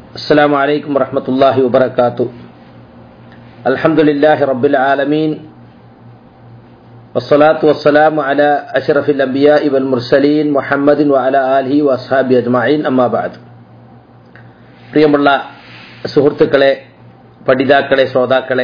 السلام عليكم ورحمة الله وبركاته الحمد لله رب العالمين والصلاة والسلام على أشرف الأنبياء والمرسلين محمد وعلى آله وأصحابه أجمعين أما بعد പ്രിയമുള്ള സുഹൃത്തുക്കളെ പഠിതാക്കളെ ശ്രോതാക്കളെ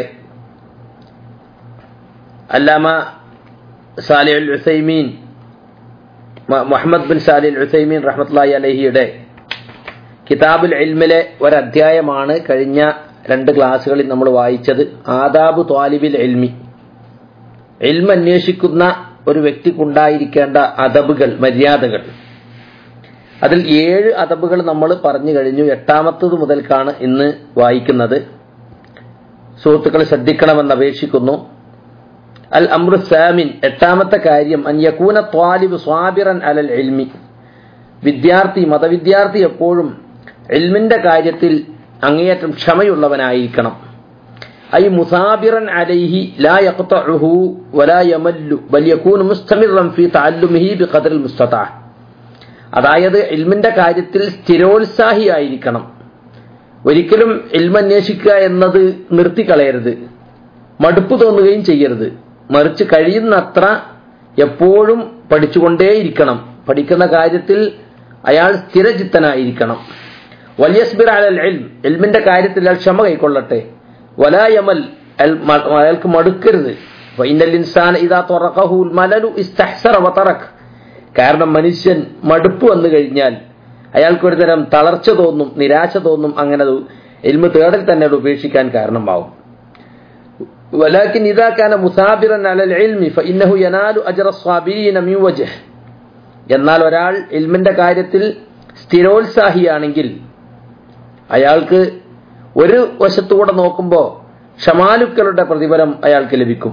അല്ലാമ Salih al Uthaymeen Muhammad bin Salih al Uthaymeen റഹ്മത്ലായി അലഹിയുടെ കിതാബുൽ ഇൽമിലെ ഒരധ്യായമാണ് കഴിഞ്ഞ രണ്ട് ക്ലാസ്സുകളിൽ നമ്മൾ വായിച്ചത് ആദാബു ത്വാലിബിൽ എൽമി എൽമ അന്വേഷിക്കുന്ന ഒരു വ്യക്തിക്കുണ്ടായിരിക്കേണ്ട അതബുകൾ മര്യാദകൾ അതിൽ ഏഴ് അതബുകൾ നമ്മൾ പറഞ്ഞു കഴിഞ്ഞു എട്ടാമത്തത് മുതൽക്കാണ് ഇന്ന് വായിക്കുന്നത് സുഹൃത്തുക്കൾ ശ്രദ്ധിക്കണമെന്ന് അപേക്ഷിക്കുന്നു അൽ അമ്രു സാമിൻ എട്ടാമത്തെ കാര്യം അൻ യകൂന ത്വാലിബ് സ്വാബിറൻ അലൽ എൽമി വിദ്യാർത്ഥി മതവിദ്യാർത്ഥി എപ്പോഴും എൽമിന്റെ കാര്യത്തിൽ അങ്ങേയറ്റം ക്ഷമയുള്ളവനായിരിക്കണം ഐ മുസാബിറൻ അലൈഹി ലാ യഖ്തഉഹു വലാ യമല്ലു ബൽ യകൂന മുസ്തമിറൻ ഫീ തഅല്ലുമിഹി ബിഖദ്റിൽ മുസ്തതാ അതായത് ഇൽമിന്റെ കാര്യത്തിൽ സ്ഥിരോത്സാഹിയായിരിക്കണം ഒരിക്കലും ഇൽമന്വേഷിക്കുക എന്നത് നിർത്തിക്കളയരുത് മടുപ്പ് തോന്നുകയും ചെയ്യരുത് മറിച്ച് കഴിയുന്നത്ര എപ്പോഴും പഠിച്ചുകൊണ്ടേയിരിക്കണം പഠിക്കുന്ന കാര്യത്തിൽ അയാൾ സ്ഥിരചിത്തനായിരിക്കണം വലിയസ്ബിർ അലൽ എൽം എൽമിന്റെ കാര്യത്തിൽ അയാൾ ക്ഷമ കൈക്കൊള്ളട്ടെ വലായമൽ അയാൾക്ക് മടുക്കരുത് ഇൻസാൻ ഇതാ തുറക്കഹുൽ മലലു ഇസ്തഹ്സറ വതറക് കാരണം മനുഷ്യൻ മടുപ്പ് വന്നു കഴിഞ്ഞാൽ അയാൾക്കൊരു തരം തളർച്ച തോന്നും നിരാശ തോന്നും അങ്ങനെ എൽമ് തേടൽ തന്നെ അത് ഉപേക്ഷിക്കാൻ കാരണമാവും ولكن إذا كان مثابرا على العلم فإنه ينال أجر الصابرين من وجه എന്നാൽ ഒരാൾ ഇൽമിന്റെ കാര്യത്തിൽ സ്ഥിരോത്സാഹിയാണെങ്കിൽ അയാൾക്ക് ഒരു വശത്തുകൂടെ നോക്കുമ്പോൾ ഷമാലുക്കളുടെ പ്രതിഫലം അയാൾക്ക് ലഭിക്കും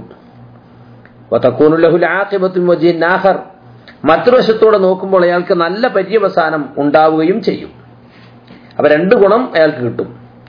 മറ്റൊരു വശത്തൂടെ നോക്കുമ്പോൾ അയാൾക്ക് നല്ല പര്യവസാനം ഉണ്ടാവുകയും ചെയ്യും അപ്പൊ രണ്ട് ഗുണം അയാൾക്ക് കിട്ടും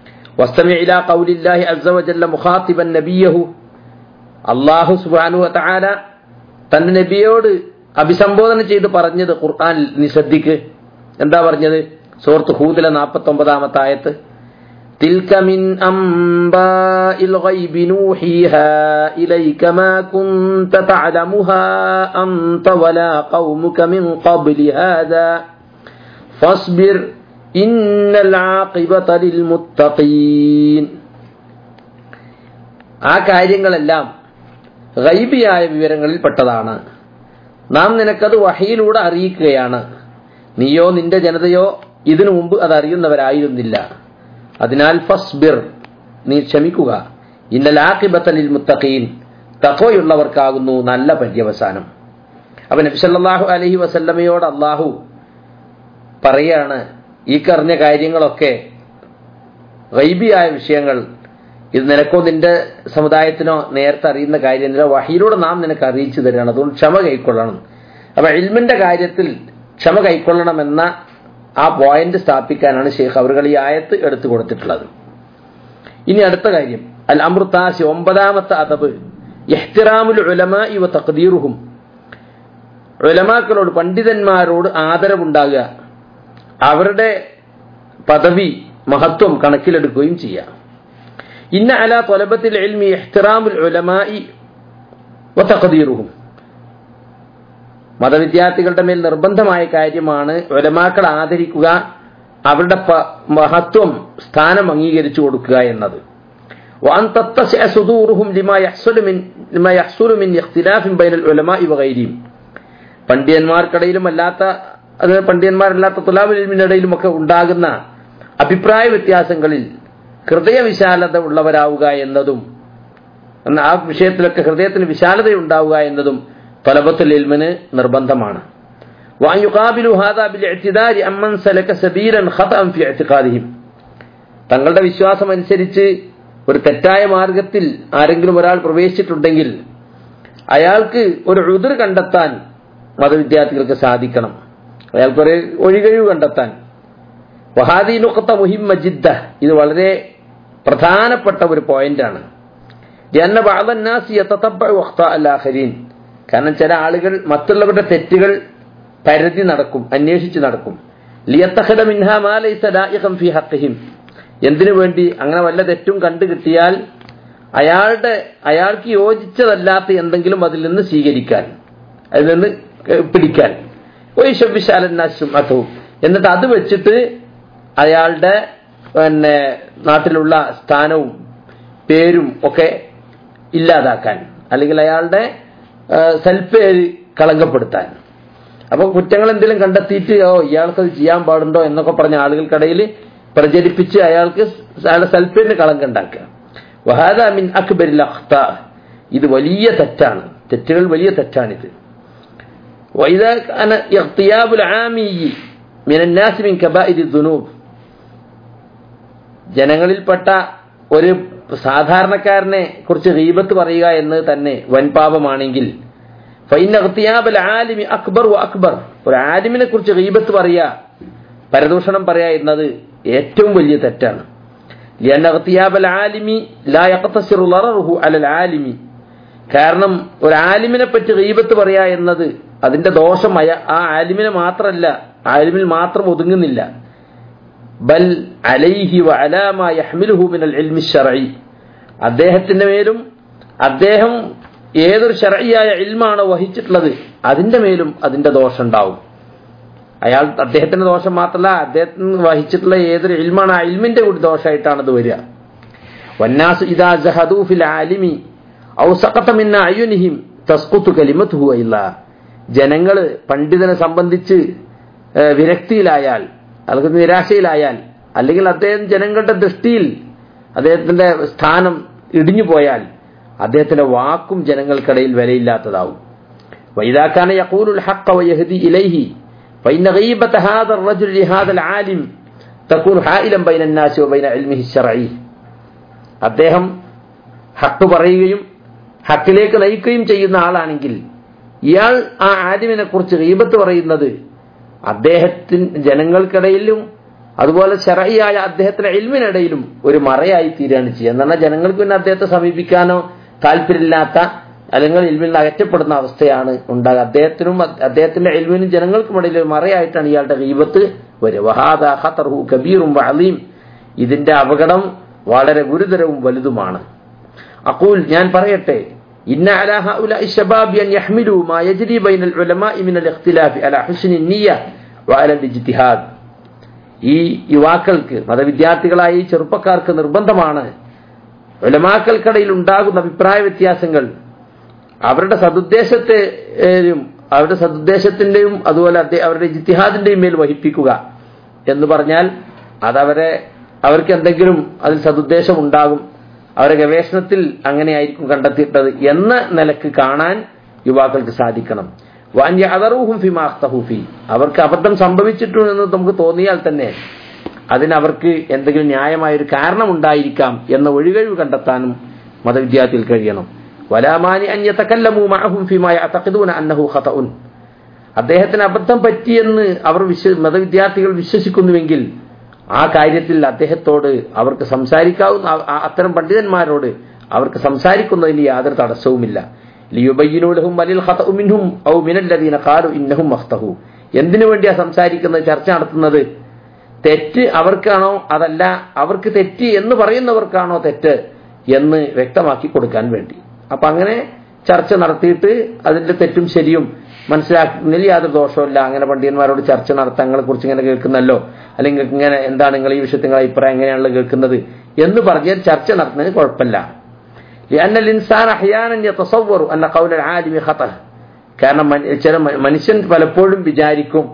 അള്ളാഹു സുബാനു താര തന്റെ നബിയോട് അഭിസംബോധന ചെയ്ത് പറഞ്ഞത് ഖുർആൻ നീ ശ്രദ്ധിക്ക് എന്താ പറഞ്ഞത് സൂറത്ത് ഹൂദിലെ നാൽപ്പത്തി ഒമ്പതാമത്തെ ആയത്ത് تلك من أنباء الغيب نوحيها إليك ما كنت تعلمها أنت ولا قومك من قبل هذا فاصبر إن العاقبة للمتقين ആ കാര്യങ്ങളെല്ലാം ഗൈബിയായ വിവരങ്ങളിൽ പെട്ടതാണ് നാം നിനക്കത് വഹയിലൂടെ അറിയിക്കുകയാണ് നീയോ നിന്റെ ജനതയോ ഇതിനു മുമ്പ് അത് അറിയുന്നവരായിരുന്നില്ല അതിനാൽ ഫസ്ബിർ നീ ക്ഷമിക്കുക ഇന്നൽ ആഖിബത്തലിൽ മുത്തഖീൻ തഖോയുള്ളവർക്കാകുന്നു നല്ല പര്യവസാനം അപ്പൊ നബിസല്ലാഹു അലഹി വസല്ലമയോട് അള്ളാഹു പറയാണ് ഈ കറിഞ്ഞ കാര്യങ്ങളൊക്കെ ഗൈബിയായ വിഷയങ്ങൾ ഇത് നിനക്കോ നിന്റെ സമുദായത്തിനോ നേരത്തെ അറിയുന്ന കാര്യമില്ല വഹിയിലൂടെ നാം നിനക്ക് അറിയിച്ചു തരികയാണ് അതുകൊണ്ട് ക്ഷമ കൈക്കൊള്ളണം അപ്പൊ ഇൽമിന്റെ കാര്യത്തിൽ ക്ഷമ കൈക്കൊള്ളണമെന്ന ആ പോയിന്റ് സ്ഥാപിക്കാനാണ് ഷെയ്ഖ് അവറുകൾ ഈ ആയത്ത് എടുത്തു കൊടുത്തിട്ടുള്ളത് ഇനി അടുത്ത കാര്യം അൽ അമൃതാശി ഒമ്പതാമത്തെ അതബ് എഹ്തിറാമുൽ ഉലമ ഇവ തഖദീറുഹും ഉലമാക്കളോട് പണ്ഡിതന്മാരോട് ആദരവുണ്ടാകുക അവരുടെ പദവി മഹത്വം കണക്കിലെടുക്കുകയും ചെയ്യാം ഇന്ന അല തൊലബത്തിൽ എൽമി എഹ്തിറാമുൽ ഉലമായി വ തഖദീറുഹും മതവിദ്യാർത്ഥികളുടെ മേൽ നിർബന്ധമായ കാര്യമാണ് ഒലമാക്കൾ ആദരിക്കുക അവരുടെ മഹത്വം സ്ഥാനം അംഗീകരിച്ചു കൊടുക്കുക എന്നത് പണ്ഡിതന്മാർക്കിടയിലും അല്ലാത്ത അത് പണ്ഡിതന്മാരല്ലാത്ത തുലാബിലിമിനിടയിലും ഒക്കെ ഉണ്ടാകുന്ന അഭിപ്രായ വ്യത്യാസങ്ങളിൽ ഹൃദയവിശാലത ഉള്ളവരാവുക എന്നതും ആ വിഷയത്തിലൊക്കെ ഹൃദയത്തിന് വിശാലത ഉണ്ടാവുക എന്നതും തലബത്തുൽ ഇൽമിന് നിർബന്ധമാണ് തങ്ങളുടെ വിശ്വാസം അനുസരിച്ച് ഒരു തെറ്റായ മാർഗത്തിൽ ആരെങ്കിലും ഒരാൾ പ്രവേശിച്ചിട്ടുണ്ടെങ്കിൽ അയാൾക്ക് ഒരു ഉതിർ കണ്ടെത്താൻ മതവിദ്യാർത്ഥികൾക്ക് സാധിക്കണം അയാൾക്കൊരു ഒഴികഴിവ് കണ്ടെത്താൻ വഹാദീനുഖത്ത മുഹിമ്മ ജിദ്ദ ഇത് വളരെ പ്രധാനപ്പെട്ട ഒരു പോയിന്റാണ് കാരണം ചില ആളുകൾ മറ്റുള്ളവരുടെ തെറ്റുകൾ പരതി നടക്കും അന്വേഷിച്ച് നടക്കും ലിയത്തഹദ മിൻഹാ മാ ലൈസ ലായിഖൻ ഫീ ഹഖ്ഹിം എന്തിനു വേണ്ടി അങ്ങനെ വല്ല തെറ്റും കണ്ടു കിട്ടിയാൽ അയാളുടെ അയാൾക്ക് യോജിച്ചതല്ലാത്ത എന്തെങ്കിലും അതിൽ നിന്ന് സ്വീകരിക്കാൻ അതിൽ നിന്ന് ഏഹ് പിടിക്കാൻ വൈശവിശാലനാശും എന്നിട്ട് അത് വെച്ചിട്ട് അയാളുടെ പിന്നെ നാട്ടിലുള്ള സ്ഥാനവും പേരും ഒക്കെ ഇല്ലാതാക്കാൻ അല്ലെങ്കിൽ അയാളുടെ സെൽഫേര് കളങ്കപ്പെടുത്താൻ അപ്പൊ കുറ്റങ്ങൾ എന്തെങ്കിലും കണ്ടെത്തിയിട്ട് ഓ ഇയാൾക്ക് അത് ചെയ്യാൻ പാടുണ്ടോ എന്നൊക്കെ പറഞ്ഞ ആളുകൾക്കിടയിൽ പ്രചരിപ്പിച്ച് അയാൾക്ക് അയാളുടെ സെൽഫേരിന് കളങ്കം ഉണ്ടാക്കുക വഹാദ മിൻ അക്ബരിൽ അഖ്ത ഇത് വലിയ തെറ്റാണ് തെറ്റുകൾ വലിയ തെറ്റാണിത് وإذا كان اغتياب العامي من الناس من كبائر الذنوب ജനങ്ങളിൽപ്പെട്ട ഒരു സാധാരണക്കാരനെ കുറിച്ച് ഗീബത്ത് പറയുക എന്ന് തന്നെ വൻപാപമാണെങ്കിൽ ഫൈന ഇഗ്തിയാബൽ ആലിമി അക്ബർ വ അക്ബർ ഒരു ആലിമിനെ കുറിച്ച് ഗീബത്ത് പറയുക പരദൂഷണം പറയുക എന്നത് ഏറ്റവും വലിയ തെറ്റാണ് لأن اغتياب العالم لا يقتصر ضرره على العالم കാരണം ഒരു ആലിമിനെ പറ്റി ഗീബത്ത് പറയുക എന്നത് അതിന്റെ ദോഷം അയ- ആ ആലിമിനെ മാത്രമല്ല ആലിമിൽ മാത്രം ഒതുങ്ങുന്നില്ല ബൽ അലൈഹി വ അലാമ യഹ്മിലുഹു മിനൽ ഇൽമി ശർഈ അദ്ദേഹത്തിന്റെ മേലും അദ്ദേഹം ഏതൊരു ശർഈയായ ഇൽമാണോ വഹിച്ചിട്ടുള്ളത് അതിന്റെ മേലും അതിന്റെ ദോഷം ഉണ്ടാവും അയാൾ അദ്ദേഹത്തിന്റെ ദോഷം മാത്രമല്ല അദ്ദേഹത്തിന് വഹിച്ചിട്ടുള്ള ഏതൊരു ഇൽമാണ് ആ ഇൽമിന്റെ കൂടി ദോഷമായിട്ടാണ് ഇത് വരിക വന്നാസ് ഇദാ ജഹദൂ ഫിൽ ആലിമി ഔ സഖത മിൻ അയുനിഹിം തസ്ഖുതു കലിമതുഹു ഇല്ല ജനങ്ങൾ പണ്ഡിതനെ സംബന്ധിച്ച് ഏഹ്, വിരക്തിയിലായാൽ അല്ലെങ്കിൽ നിരാശയിലായാൽ അല്ലെങ്കിൽ അദ്ദേഹം ജനങ്ങളുടെ ദൃഷ്ടിയിൽ അദ്ദേഹത്തിന്റെ സ്ഥാനം ഇടിഞ്ഞു പോയാൽ അദ്ദേഹത്തിന്റെ വാക്കും ജനങ്ങൾക്കിടയിൽ വിലയില്ലാത്തതാവും وإذا كان يقول الحق ويهدي إليه فإن غيبة هذا الرجل لهذا العالم تكون حائلا بين الناس وبين علمه الشرعي അദ്ദേഹം ഹക്ക് പറയുകയും ഹക്കിലേക്ക് നയിക്കുകയും ചെയ്യുന്ന ആളാണെങ്കിൽ ഇയാൾ ആ ആലിമിനെ കുറിച്ച് ഗീബത്ത് പറയുന്നത് അദ്ദേഹത്തിന് ജനങ്ങൾക്കിടയിലും അതുപോലെ ശരയായ അദ്ദേഹത്തിന്റെ ഇൽമിനിടയിലും ഒരു മറയായി തീരുകയാണ് ചെയ്യുക എന്നാൽ ജനങ്ങൾക്ക് പിന്നെ അദ്ദേഹത്തെ സമീപിക്കാനോ താല്പര്യമില്ലാത്ത അല്ലെങ്കിൽ ഇൽമിൽ നിന്ന് അകറ്റപ്പെടുന്ന അവസ്ഥയാണ് ഉണ്ടാകുക അദ്ദേഹത്തിനും അദ്ദേഹത്തിന്റെ ഇൽമിനും ജനങ്ങൾക്കും ഇടയിൽ ഒരു മറയായിട്ടാണ് ഇയാളുടെ ഗീബത്ത് വരിക വഹാദ ഖത്തർഹു കബീറും വഅലീം ഇതിന്റെ അപകടം വളരെ ഗുരുതരവും വലുതുമാണ് അഖൂൽ ഞാൻ പറയട്ടെ ഇന്ന അലാ ഹഉലാഇ ശബാബി അൻ യഹ്മിലു മാ യജ്രി ബൈനൽ ഉലമാഇ മിനൽ ഇഖ്തിലാഫി അലാ ഹുസ്നി നിയ്യ വഅല ഇജ്തിഹാദ് ഈ യുവാക്കൾക്ക് മതവിദ്യാർത്ഥികളായ ഈ ചെറുപ്പക്കാർക്ക് നിർബന്ധമാണ് ഉലമാക്കൾക്കിടയിൽ ഉണ്ടാകുന്ന അഭിപ്രായ വ്യത്യാസങ്ങൾ അവരുടെ സതുദ്ദേശത്തെയും അവരുടെ സതുദ്ദേശത്തിന്റെയും അതുപോലെ അദ്ദേ- അവരുടെ ജിത്തിഹാദിന്റെയും മേൽ വഹിപ്പിക്കുക എന്ന് പറഞ്ഞാൽ അതവരെ അവർക്ക് എന്തെങ്കിലും അതിൽ സതുദ്ദേശം ഉണ്ടാകും അവരുടെ ഗവേഷണത്തിൽ അങ്ങനെയായിരിക്കും കണ്ടെത്തിയിട്ടത് എന്ന നിലക്ക് കാണാൻ യുവാക്കൾക്ക് സാധിക്കണം വാന്യ അതറൂഹും ഫിമാഖ്തഹൂഫി അവർക്ക് അബദ്ധം സംഭവിച്ചിട്ടു എന്ന് നമുക്ക് തോന്നിയാൽ തന്നെ അതിനവർക്ക് എന്തെങ്കിലും ന്യായമായ ഒരു കാരണം ഉണ്ടായിരിക്കാം എന്ന ഒഴികഴിവ് കണ്ടെത്താനും മതവിദ്യാർത്ഥികൾ കഴിയണം വലാമാനി അന്യതക്കല്ലമു മഅഹും ഫിമാ യഅതഖിദൂന അന്നഹു ഖതഉൻ അദ്ദേഹത്തിന് അബദ്ധം പറ്റിയെന്ന് അവർ വിശ്വ മതവിദ്യാർത്ഥികൾ വിശ്വസിക്കുന്നുവെങ്കിൽ ആ കാര്യത്തിൽ അദ്ദേഹത്തോട് അവർക്ക് സംസാരിക്കാവുന്ന ആ- ആ- അത്തരം പണ്ഡിതന്മാരോട് അവർക്ക് സംസാരിക്കുന്നതിന് യാതൊരു തടസ്സവുമില്ല ലിയുബയ്യിനു ലഹും വലിൽ ഖതഉ മിൻഹും ഔ മിനല്ലദീന ഖാലു ഇന്നഹും മഖ്തഹു എന്തിനു വേണ്ടിയാ സംസാരിക്കുന്നത് ചർച്ച നടത്തുന്നത് തെറ്റ് അവർക്കാണോ അതല്ല അവർക്ക് തെറ്റ് എന്ന് പറയുന്നവർക്കാണോ തെറ്റ് എന്ന് വ്യക്തമാക്കി കൊടുക്കാൻ വേണ്ടി അപ്പൊ അങ്ങനെ ചർച്ച നടത്തിയിട്ട് അതിന്റെ തെറ്റും ശരിയും മനസ്സിലാക്കുന്നതിൽ യാതൊരു ദോഷമില്ല അങ്ങനെ പണ്ഡിതന്മാരോട് ചർച്ച നടത്താൻ നിങ്ങളെ കുറിച്ച് ഇങ്ങനെ കേൾക്കുന്നല്ലോ അല്ലെങ്കിൽ നിങ്ങൾക്ക് ഇങ്ങനെ എന്താണ് നിങ്ങൾ ഈ വിഷയത്തിൽ നിങ്ങളെ അഭിപ്രായം എങ്ങനെയാണല്ലോ കേൾക്കുന്നത് എന്ന് പറഞ്ഞാൽ ചർച്ച നടത്തുന്നതിന് കുഴപ്പമില്ല لأن الإنسان أحيانا يتصور أن قول العالم خطأ കാരണം മന- ചില മ- മനുഷ്യൻ പലപ്പോഴും വിചാരിക്കും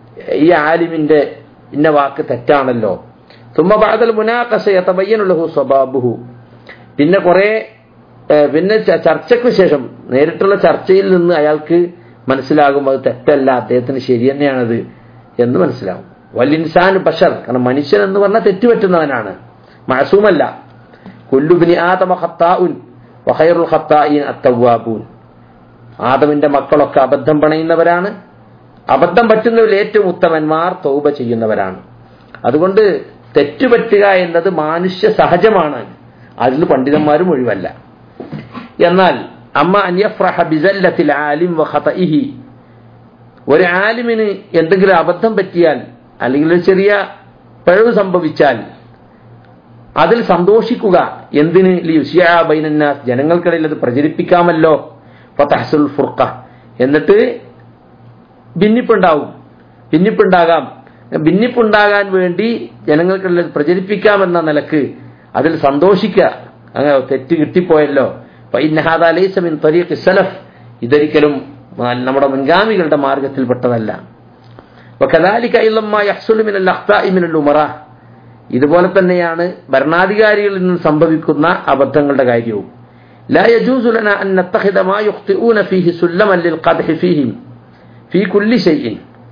ഈ ആലിമിന്റെ ഇന്ന വാക്ക് തെറ്റാണല്ലോ ثم بعد المناقشة يتبين له صوابه പിന്നെ കുറെ ഏഹ്, പിന്നെ ച- ചർച്ചയ്ക്ക് ശേഷം നേരിട്ടുള്ള ചർച്ചയിൽ നിന്ന് അയാൾക്ക് മനസ്സിലാകും അത് തെറ്റല്ല അദ്ദേഹത്തിന് ശരി തന്നെയാണത് എന്ന് മനസ്സിലാവും വല്ലിൻസാൻ ബഷർ കാരണം മനുഷ്യൻ എന്ന് പറഞ്ഞാൽ തെറ്റുപറ്റുന്നവനാണ് മഴസൂമല്ല കുല്ലുബിനി ആദമ ഖത്താഉൻ വഖൈറുൽ ഖത്താഇൻ അത്തവ്വാബൂൻ ആദമിന്റെ മക്കളൊക്കെ അബദ്ധം പണയുന്നവരാണ് അബദ്ധം പറ്റുന്നവരിൽ ഏറ്റവും ഉത്തമന്മാർ തൗബ ചെയ്യുന്നവരാണ് അതുകൊണ്ട് തെറ്റുപറ്റുക എന്നത് മാനുഷ്യ സഹജമാണ് അതിൽ പണ്ഡിതന്മാരും ഒഴിവല്ല എന്നാൽ അമ്മ അന്യഫ്രഹ ബിസല്ലത്തിൽ ആലിം വ ഖതഇഹി ഒരു ആലിമിന് എന്തെങ്കിലും അബദ്ധം പറ്റിയാൽ അല്ലെങ്കിൽ ഒരു ചെറിയ പിഴവ് സംഭവിച്ചാൽ അതിൽ സന്തോഷിക്കുക എന്തിന് ലിയുസിയ ബൈനന്നാസ് ജനങ്ങൾക്കിടയിൽ അത് പ്രചരിപ്പിക്കാമല്ലോ ഫതഹസുൽ ഫുർഖ എന്നിട്ട് ഭിന്നിപ്പുണ്ടാവും ഭിന്നിപ്പുണ്ടാകാം ഭിന്നിപ്പുണ്ടാകാൻ വേണ്ടി ജനങ്ങൾക്കിടയിൽ പ്രചരിപ്പിക്കാമെന്ന നിലക്ക് അതിൽ സന്തോഷിക്കുക അങ്ങനെ തെറ്റ് കിട്ടിപ്പോയല്ലോ ഫഇന്നഹാദ ലൈസ മിൻ തരീഖി സലഫ് ഇതൊരിക്കലും നമ്മുടെ മുൻഗാമികളുടെ മാർഗത്തിൽപ്പെട്ടതല്ല വകദാലിക ഇല്ലമ്മ യഹ്സുലു മിനൽ അഖ്താഇ മിനൽ ഉമറ ഇതുപോലെ തന്നെയാണ് ഭരണാധികാരികളിൽ നിന്ന് സംഭവിക്കുന്ന അബദ്ധങ്ങളുടെ കാര്യവും لا يجوز لنا أن نتخذ ما يخطئون فيه سلما للقدح فيهم في كل شيء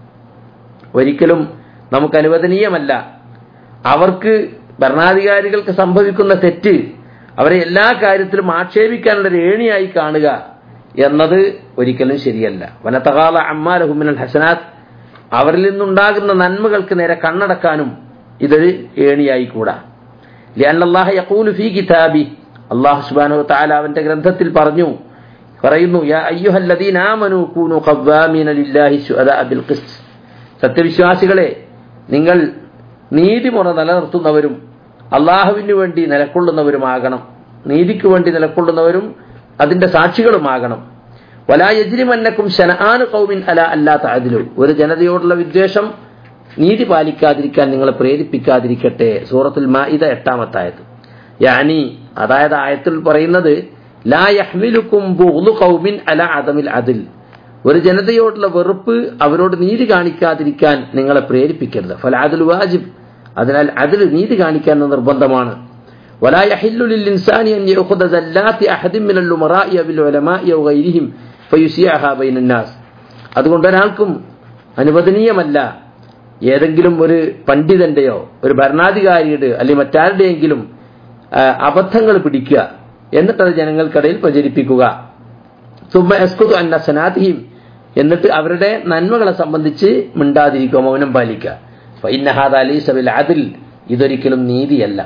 ഒരിക്കലും നമുക്ക് അനുവദനീയമല്ല അവർക്ക് ഭരണാധികാരികൾക്ക് സംഭവിക്കുന്ന തെറ്റ് അവരെ എല്ലാ കാര്യത്തിലും ആക്ഷേപിക്കാനുള്ള ഒരു ഏണിയായി കാണുക എന്നത് ഒരിക്കലും ശരിയല്ല വനത്തകാല അമ്മാലഹുമിനൽ ഹസനാത്ത് അവരിൽ നിന്നുണ്ടാകുന്ന നന്മകൾക്ക് നേരെ കണ്ണടക്കാനും ഇതൊരു ഏണിയായി കൂടാ ലിയല്ലാഹ യഖൂലു ഫീ കിതാബി അല്ലാഹു സുബ്ഹാനഹു തആല അവന്റെ ഗ്രന്ഥത്തിൽ പറഞ്ഞു പറയുന്നു യാ അയ്യുഹല്ലദീന ആമനൂ കൂനു ഖവ്വാമീന ലില്ലാഹി ശുഹദാ ബിൽ ഖിസ്ത് സത്യവിശ്വാസികളെ നിങ്ങൾ നീതിമുറ നിലനിർത്തുന്നവരും അള്ളാഹുവിന് വേണ്ടി നിലക്കൊള്ളുന്നവരുമാകണം നീതിക്ക് വേണ്ടി നിലക്കൊള്ളുന്നവരും അതിന്റെ സാക്ഷികളുമാകണം വലാ യജ്രിമന്നക്കും ശനആനു ഖൗമിൻ അല അല്ലാത്ത അതിലു ഒരു ജനതയോടുള്ള വിദ്വേഷം നീതി പാലിക്കാതിരിക്കാൻ നിങ്ങളെ പ്രേരിപ്പിക്കാതിരിക്കട്ടെ സൂറത്തുൽ മാഇദ എട്ടാമത്തായത് യാനി അതായത് ആയത്തിൽ പറയുന്നത് ലാ യഹ്മിലുക്കും ബുഗ്ളു ഖൗമിൻ അല അദമിൽ അതിൽ ഒരു ജനതയോടുള്ള വെറുപ്പ് അവരോട് നീതി കാണിക്കാതിരിക്കാൻ നിങ്ങളെ പ്രേരിപ്പിക്കരുത് ഫല അതിൽ വാജിബ് അതിനാൽ അതിൽ നീതി കാണിക്കാൻ നിർബന്ധമാണ് ولا يحل للإنسان أن يأخذ زلات أحد من الأمراء أو العلماء أو غيرهم فيسيعها بين الناس അതുകൊണ്ട് ഒരാൾക്കും അനുവദനീയമല്ല ഏതെങ്കിലും ഒരു പണ്ഡിതന്റെയോ ഒരു ഭരണാധികാരിയുടെ അല്ലെങ്കിൽ മറ്റാരുടെയെങ്കിലും അബദ്ധങ്ങൾ പിടിക്കുക എന്നിട്ടത് ജനങ്ങൾക്കിടയിൽ പ്രചരിപ്പിക്കുക സുമ്മ എസ്കുതു അന്ന സനാദിഹിം എന്നിട്ട് അവരുടെ നന്മകളെ സംബന്ധിച്ച് മിണ്ടാതിരിക്കുക മൗനം പാലിക്കുക ഫൈനഹാദ് അലി സബിൽ അതിൽ ഇതൊരിക്കലും നീതിയല്ല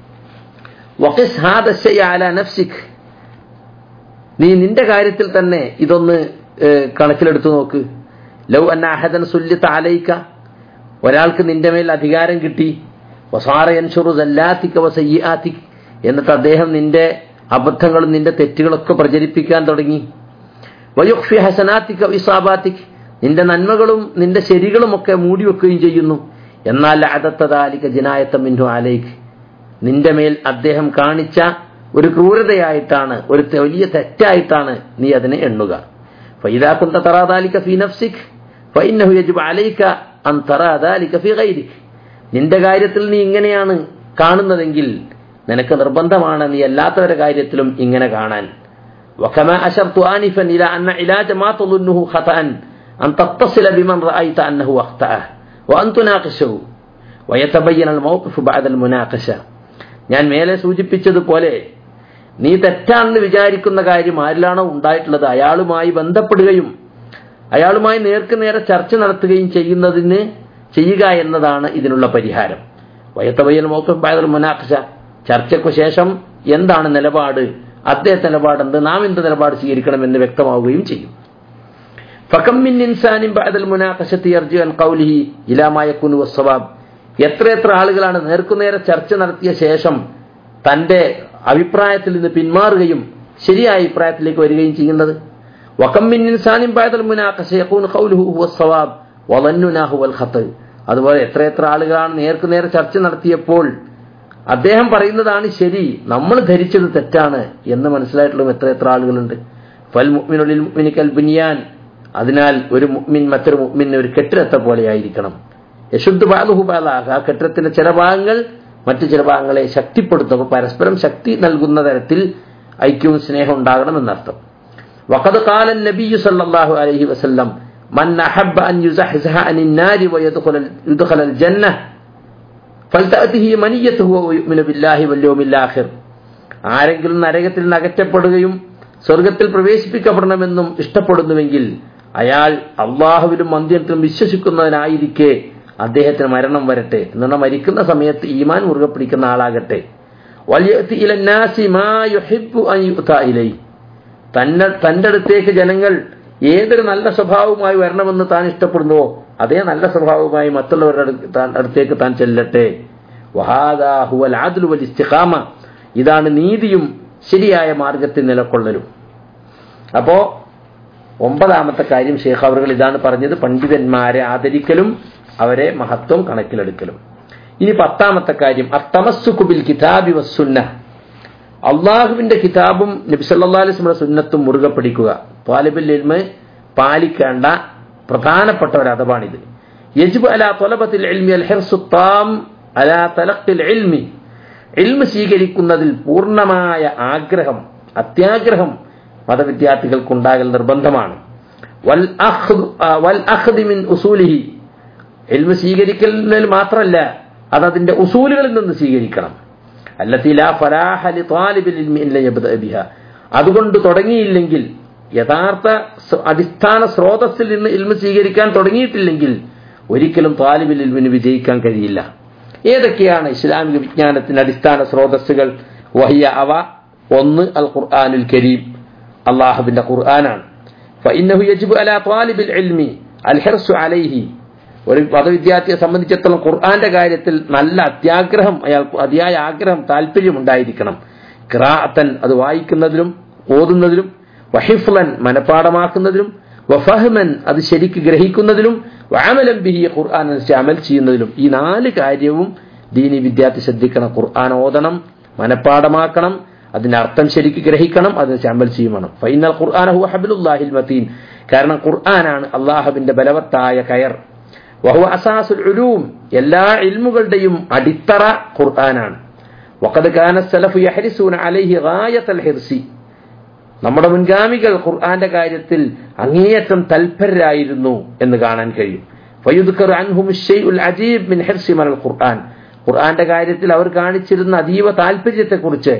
വഖിസ് ഹാദ ശൈഅ അലാ നഫ്സിക് നീ നിന്റെ കാര്യത്തിൽ തന്നെ ഇതൊന്ന് കണക്കിലെടുത്തു നോക്ക് ലൗ അന്ന അഹദൻ സുല്യത്ത അലൈക്ക ഒരാൾക്ക് നിന്റെ മേൽ അധികാരം കിട്ടി വസാറ യൻഷുറു സല്ലാത്തിക്ക വസയ്യാത്തിക് എന്നിട്ട് അദ്ദേഹം നിന്റെ അബദ്ധങ്ങളും നിന്റെ തെറ്റുകളൊക്കെ പ്രചരിപ്പിക്കാൻ തുടങ്ങി വയുഖ്ഫി ഹസനാത്തിക്ക വിസാബാത്തിക് നിന്റെ നന്മകളും നിന്റെ ശരികളുമൊക്കെ മൂടിവെക്കുകയും ചെയ്യുന്നു എന്നാൽ അതത്തതാലിക ജിനായത്ത മിൻഹു അലൈക്ക് നിന്റെ മേൽ അദ്ദേഹം കാണിച്ച ഒരു ക്രൂരതയായിട്ടാണ് ഒരു വലിയ തെറ്റായിട്ടാണ് നീ അതിനെ എണ്ണുക فإذا كنت ترى ذلك في نفسك فإنه يجب عليك أن ترى ذلك في غيرك നിന്റെ കാര്യത്തിൽ നീ ഇങ്ങനെയാണ് കാണുന്നതെങ്കിൽ നിനക്ക് നിർബന്ധമാണ് നീ അല്ലാത്തവരുടെ കാര്യത്തിലും ഇങ്ങനെ കാണാൻ وكما أشرت آنفا إلى أن علاج ما تظنه خطأ أن تتصل بمن رأيت أنه أخطأه وأن تناقشه ويتبين الموقف بعد المناقشة ഞാൻ മേലെ സൂചിപ്പിച്ചതുപോലെ നീ തെറ്റാണെന്ന് വിചാരിക്കുന്ന കാര്യം ആരിലാണോ ഉണ്ടായിട്ടുള്ളത് അയാളുമായി ബന്ധപ്പെടുകയും അയാളുമായി നേർക്ക് നേരെ ചർച്ച നടത്തുകയും ചെയ്യുന്നതിന് ചെയ്യുക എന്നതാണ് ഇതിനുള്ള പരിഹാരം വയത്തവയൽ മോക്കം പായതൽ മുനാഖശ ചർച്ചയ്ക്കു ശേഷം എന്താണ് നിലപാട് അദ്ദേഹത്തെ നിലപാടെന്ത് നാം എന്ത് നിലപാട് സ്വീകരിക്കണമെന്ന് വ്യക്തമാവുകയും ചെയ്യും ഫക്കമ്മിൻ ഇൻസാനിൻ ബഅദൽ മുനാഖശത്തി യർജു അൻ ഖൗലിഹി ഇലാ മാ യകുനു വസ്സവാബ് എത്രയെത്ര ആളുകളാണ് നേർക്കുനേരെ ചർച്ച നടത്തിയ ശേഷം തന്റെ അഭിപ്രായത്തിൽ നിന്ന് പിന്മാറുകയും ശരിയായ അഭിപ്രായത്തിലേക്ക് വരികയും ചെയ്യുന്നത് വക്കമ്മിൻ ഇൻസാനിൻ ബഅദൽ മുനാഖശ യകൂനു ഖൗലുഹു ഹുവ സ്സവാബ് വദന്നുനാ ഹുവൽ ഖത്ത് അതുപോലെ എത്രയെത്ര ആളുകളാണ് നേർക്കുനേരെ ചർച്ച നടത്തിയപ്പോൾ അദ്ദേഹം പറയുന്നതാണ് ശരി നമ്മൾ ധരിച്ചത് തെറ്റാണ് എന്ന് മനസ്സിലായിട്ടുള്ള എത്ര എത്ര ആളുകളുണ്ട് ഫൽ മുഅ്മിനുലിൽ മുഅ്മിനിക്കൽ ബുനിയാൻ അതിനാൽ ഒരു മുഅ്മിൻ മറ്റൊരു മുഅ്മിന് ഒരു കെട്ടിടത്തെ പോലെയായിരിക്കണം യശുദ്ധ ബാലുഹു ബാലാഹ് ആ കെട്ടിടത്തിന്റെ ചില ഭാഗങ്ങൾ മറ്റു ചില ഭാഗങ്ങളെ ശക്തിപ്പെടുത്തും അപ്പോൾ പരസ്പരം ശക്തി നൽകുന്ന തരത്തിൽ ഐക്യവും സ്നേഹം ഉണ്ടാകണം എന്നർത്ഥം وقد قال النبي صلى الله عليه وسلم من أحب أن يزحزح عن النار ويدخل يدخل الجنة ഫൽതഅതിഹി മനിയത്തുഹു വയുമിനു ബില്ലാഹി വല്യൗമിൽ ആഖിർ ആരെങ്കിലും നരകത്തിൽ നിന്ന് അകറ്റപ്പെടുകയും സ്വർഗത്തിൽ പ്രവേശിപ്പിക്കപ്പെടണമെന്നും ഇഷ്ടപ്പെടുന്നുവെങ്കിൽ അയാൾ അള്ളാഹുവിലും അന്ത്യത്തിലും വിശ്വസിക്കുന്നവനായിരിക്കെ അദ്ദേഹത്തിന് മരണം വരട്ടെ എന്നാൽ മരിക്കുന്ന സമയത്ത് ഈമാൻ മുറുകെ പിടിക്കുന്ന ആളാകട്ടെ വല്യത്തി ഇലന്നാസി മാ യുഹിബ്ബു അൻ യുഅത ഇലൈ തന്നെ തന്റെ അടുത്തേക്ക് ജനങ്ങൾ ഏതൊരു നല്ല സ്വഭാവവുമായി വരണമെന്ന് താൻ ഇഷ്ടപ്പെടുന്നുവോ അതേ നല്ല സ്വഭാവവുമായി മറ്റുള്ളവരുടെ അടുത്തേക്ക് താൻ ചെല്ലട്ടെ വഹാദാ ഹുവൽ ആദ്ലു വൽ ഇസ്തിഖാമ ഇതാണ് നീതിയും ശരിയായ മാർഗത്തിൽ നിലകൊള്ളലും അപ്പോ ഒമ്പതാമത്തെ കാര്യം ഷേഖ് അവർ ഇതാണ് പറഞ്ഞത് പണ്ഡിതന്മാരെ ആദരിക്കലും അവരെ മഹത്വം കണക്കിലെടുക്കലും ഇനി പത്താമത്തെ കാര്യം അത്തമസ്സുക്കുബിൽ കിതാബി വസ്സുന്ന അള്ളാഹുവിന്റെ കിതാബും നബി സല്ലാ അലിസ്മയുടെ സുന്നത്തും മുറുകെ പിടിക്കുക താലിബുൽ ഇൽമ് പാലിക്കേണ്ട പ്രധാനപ്പെട്ട ഒരു അഥവാണിത് യജ്ബ് അലാ തൊലബത്തിൽ ഇൽമി അൽ ഹിർസുത്താം അലാ തലഖിൽ ഇൽമി ഇൽമ് സ്വീകരിക്കുന്നതിൽ പൂർണ്ണമായ ആഗ്രഹം അത്യാഗ്രഹം മതവിദ്യാർത്ഥികൾക്കുണ്ടാകൽ നിർബന്ധമാണ് വൽ അഖ്ദ് വൽ അഖ്ദ് മിൻ ഉസൂലിഹി ഇൽമ് സ്വീകരിക്കലിൽ മാത്രമല്ല അത് അതിന്റെ ഉസൂലുകളിൽ നിന്ന് സ്വീകരിക്കണം അല്ലത്തി ലാ ഫലാഹ ലി താലിബിൽ ഇൽമി ഇല്ല യബ്ദഅ ബിഹ അതുകൊണ്ട് തുടങ്ങിയില്ലെങ്കിൽ യഥാർത്ഥ സ- അടിസ്ഥാന സ്രോതസ്സിൽ നിന്ന് ഇൽമ സ്വീകരിക്കാൻ തുടങ്ങിയിട്ടില്ലെങ്കിൽ ഒരിക്കലും താലിബിൽ ഇൽമിന് വിജയിക്കാൻ കഴിയില്ല ഏതൊക്കെയാണ് ഇസ്ലാമിക വിജ്ഞാനത്തിന്റെ അടിസ്ഥാന സ്രോതസ്സുകൾ വഹിയ അവ ഒന്ന് അൽ ഖുർആനുൽ കരീം അള്ളാഹുവിന്റെ ഖുർആനാണ് فإنه يجب على طالب العلم الحرص عليه ഒരു മതവിദ്യാർത്ഥിയെ സംബന്ധിച്ചിടത്തോളം ഖുർആന്റെ കാര്യത്തിൽ നല്ല അത്യാഗ്രഹം അയാൾക്ക് അതിയായ ആഗ്രഹം താല്പര്യം ഉണ്ടായിരിക്കണം ഖിറാഅത്തൻ അത് വായിക്കുന്നതിലും ഓതുന്നതിലും വഹിഫ്ലൻ മനപ്പാടമാക്കുന്നതിലും വഫഹ്മൻ അത് ശരിക്ക് ഗ്രഹിക്കുന്നതിലും വാമലം ബിഹി ഖുർആൻ അനുസരിച്ച് അമൽ ചെയ്യുന്നതിലും ഈ നാല് കാര്യവും ദീനി വിദ്യാർത്ഥി ശ്രദ്ധിക്കണം ഖുർആൻ ഓതണം മനപ്പാടമാക്കണം അതിന്റെ അർത്ഥം ശരിക്ക് ഗ്രഹിക്കണം അതിന് അമൽ ചെയ്യണം ഫൈനൽ ഖുർആൻ ഹുവ ഹബിലുല്ലാഹിൽ മതീൻ കാരണം ഖുർആനാണ് അള്ളാഹുവിന്റെ ബലവത്തായ കയർ വഹുവ അസാസുൽ ഉലൂം എല്ലാ ഇൽമുകളുടെയും അടിത്തറ ഖുർആനാണ് വഖദ് കാന സലഫു യഹ്രിസൂന അലൈഹി ഗായത്തൽ ഹിർസി നമ്മുടെ മുൻഗാമികൾ ഖുർആന്റെ കാര്യത്തിൽ അങ്ങേയറ്റം തൽപരരായിരുന്നു എന്ന് കാണാൻ കഴിയും ഫയുദ്കറു അൻഹും ഷൈഉൽ അജീബ് മിൻ ഹിർസി മൽ ഖുർആൻ ഖുർആന്റെ കാര്യത്തിൽ അവർ കാണിച്ചിരുന്ന അതീവ താല്പര്യത്തെക്കുറിച്ച്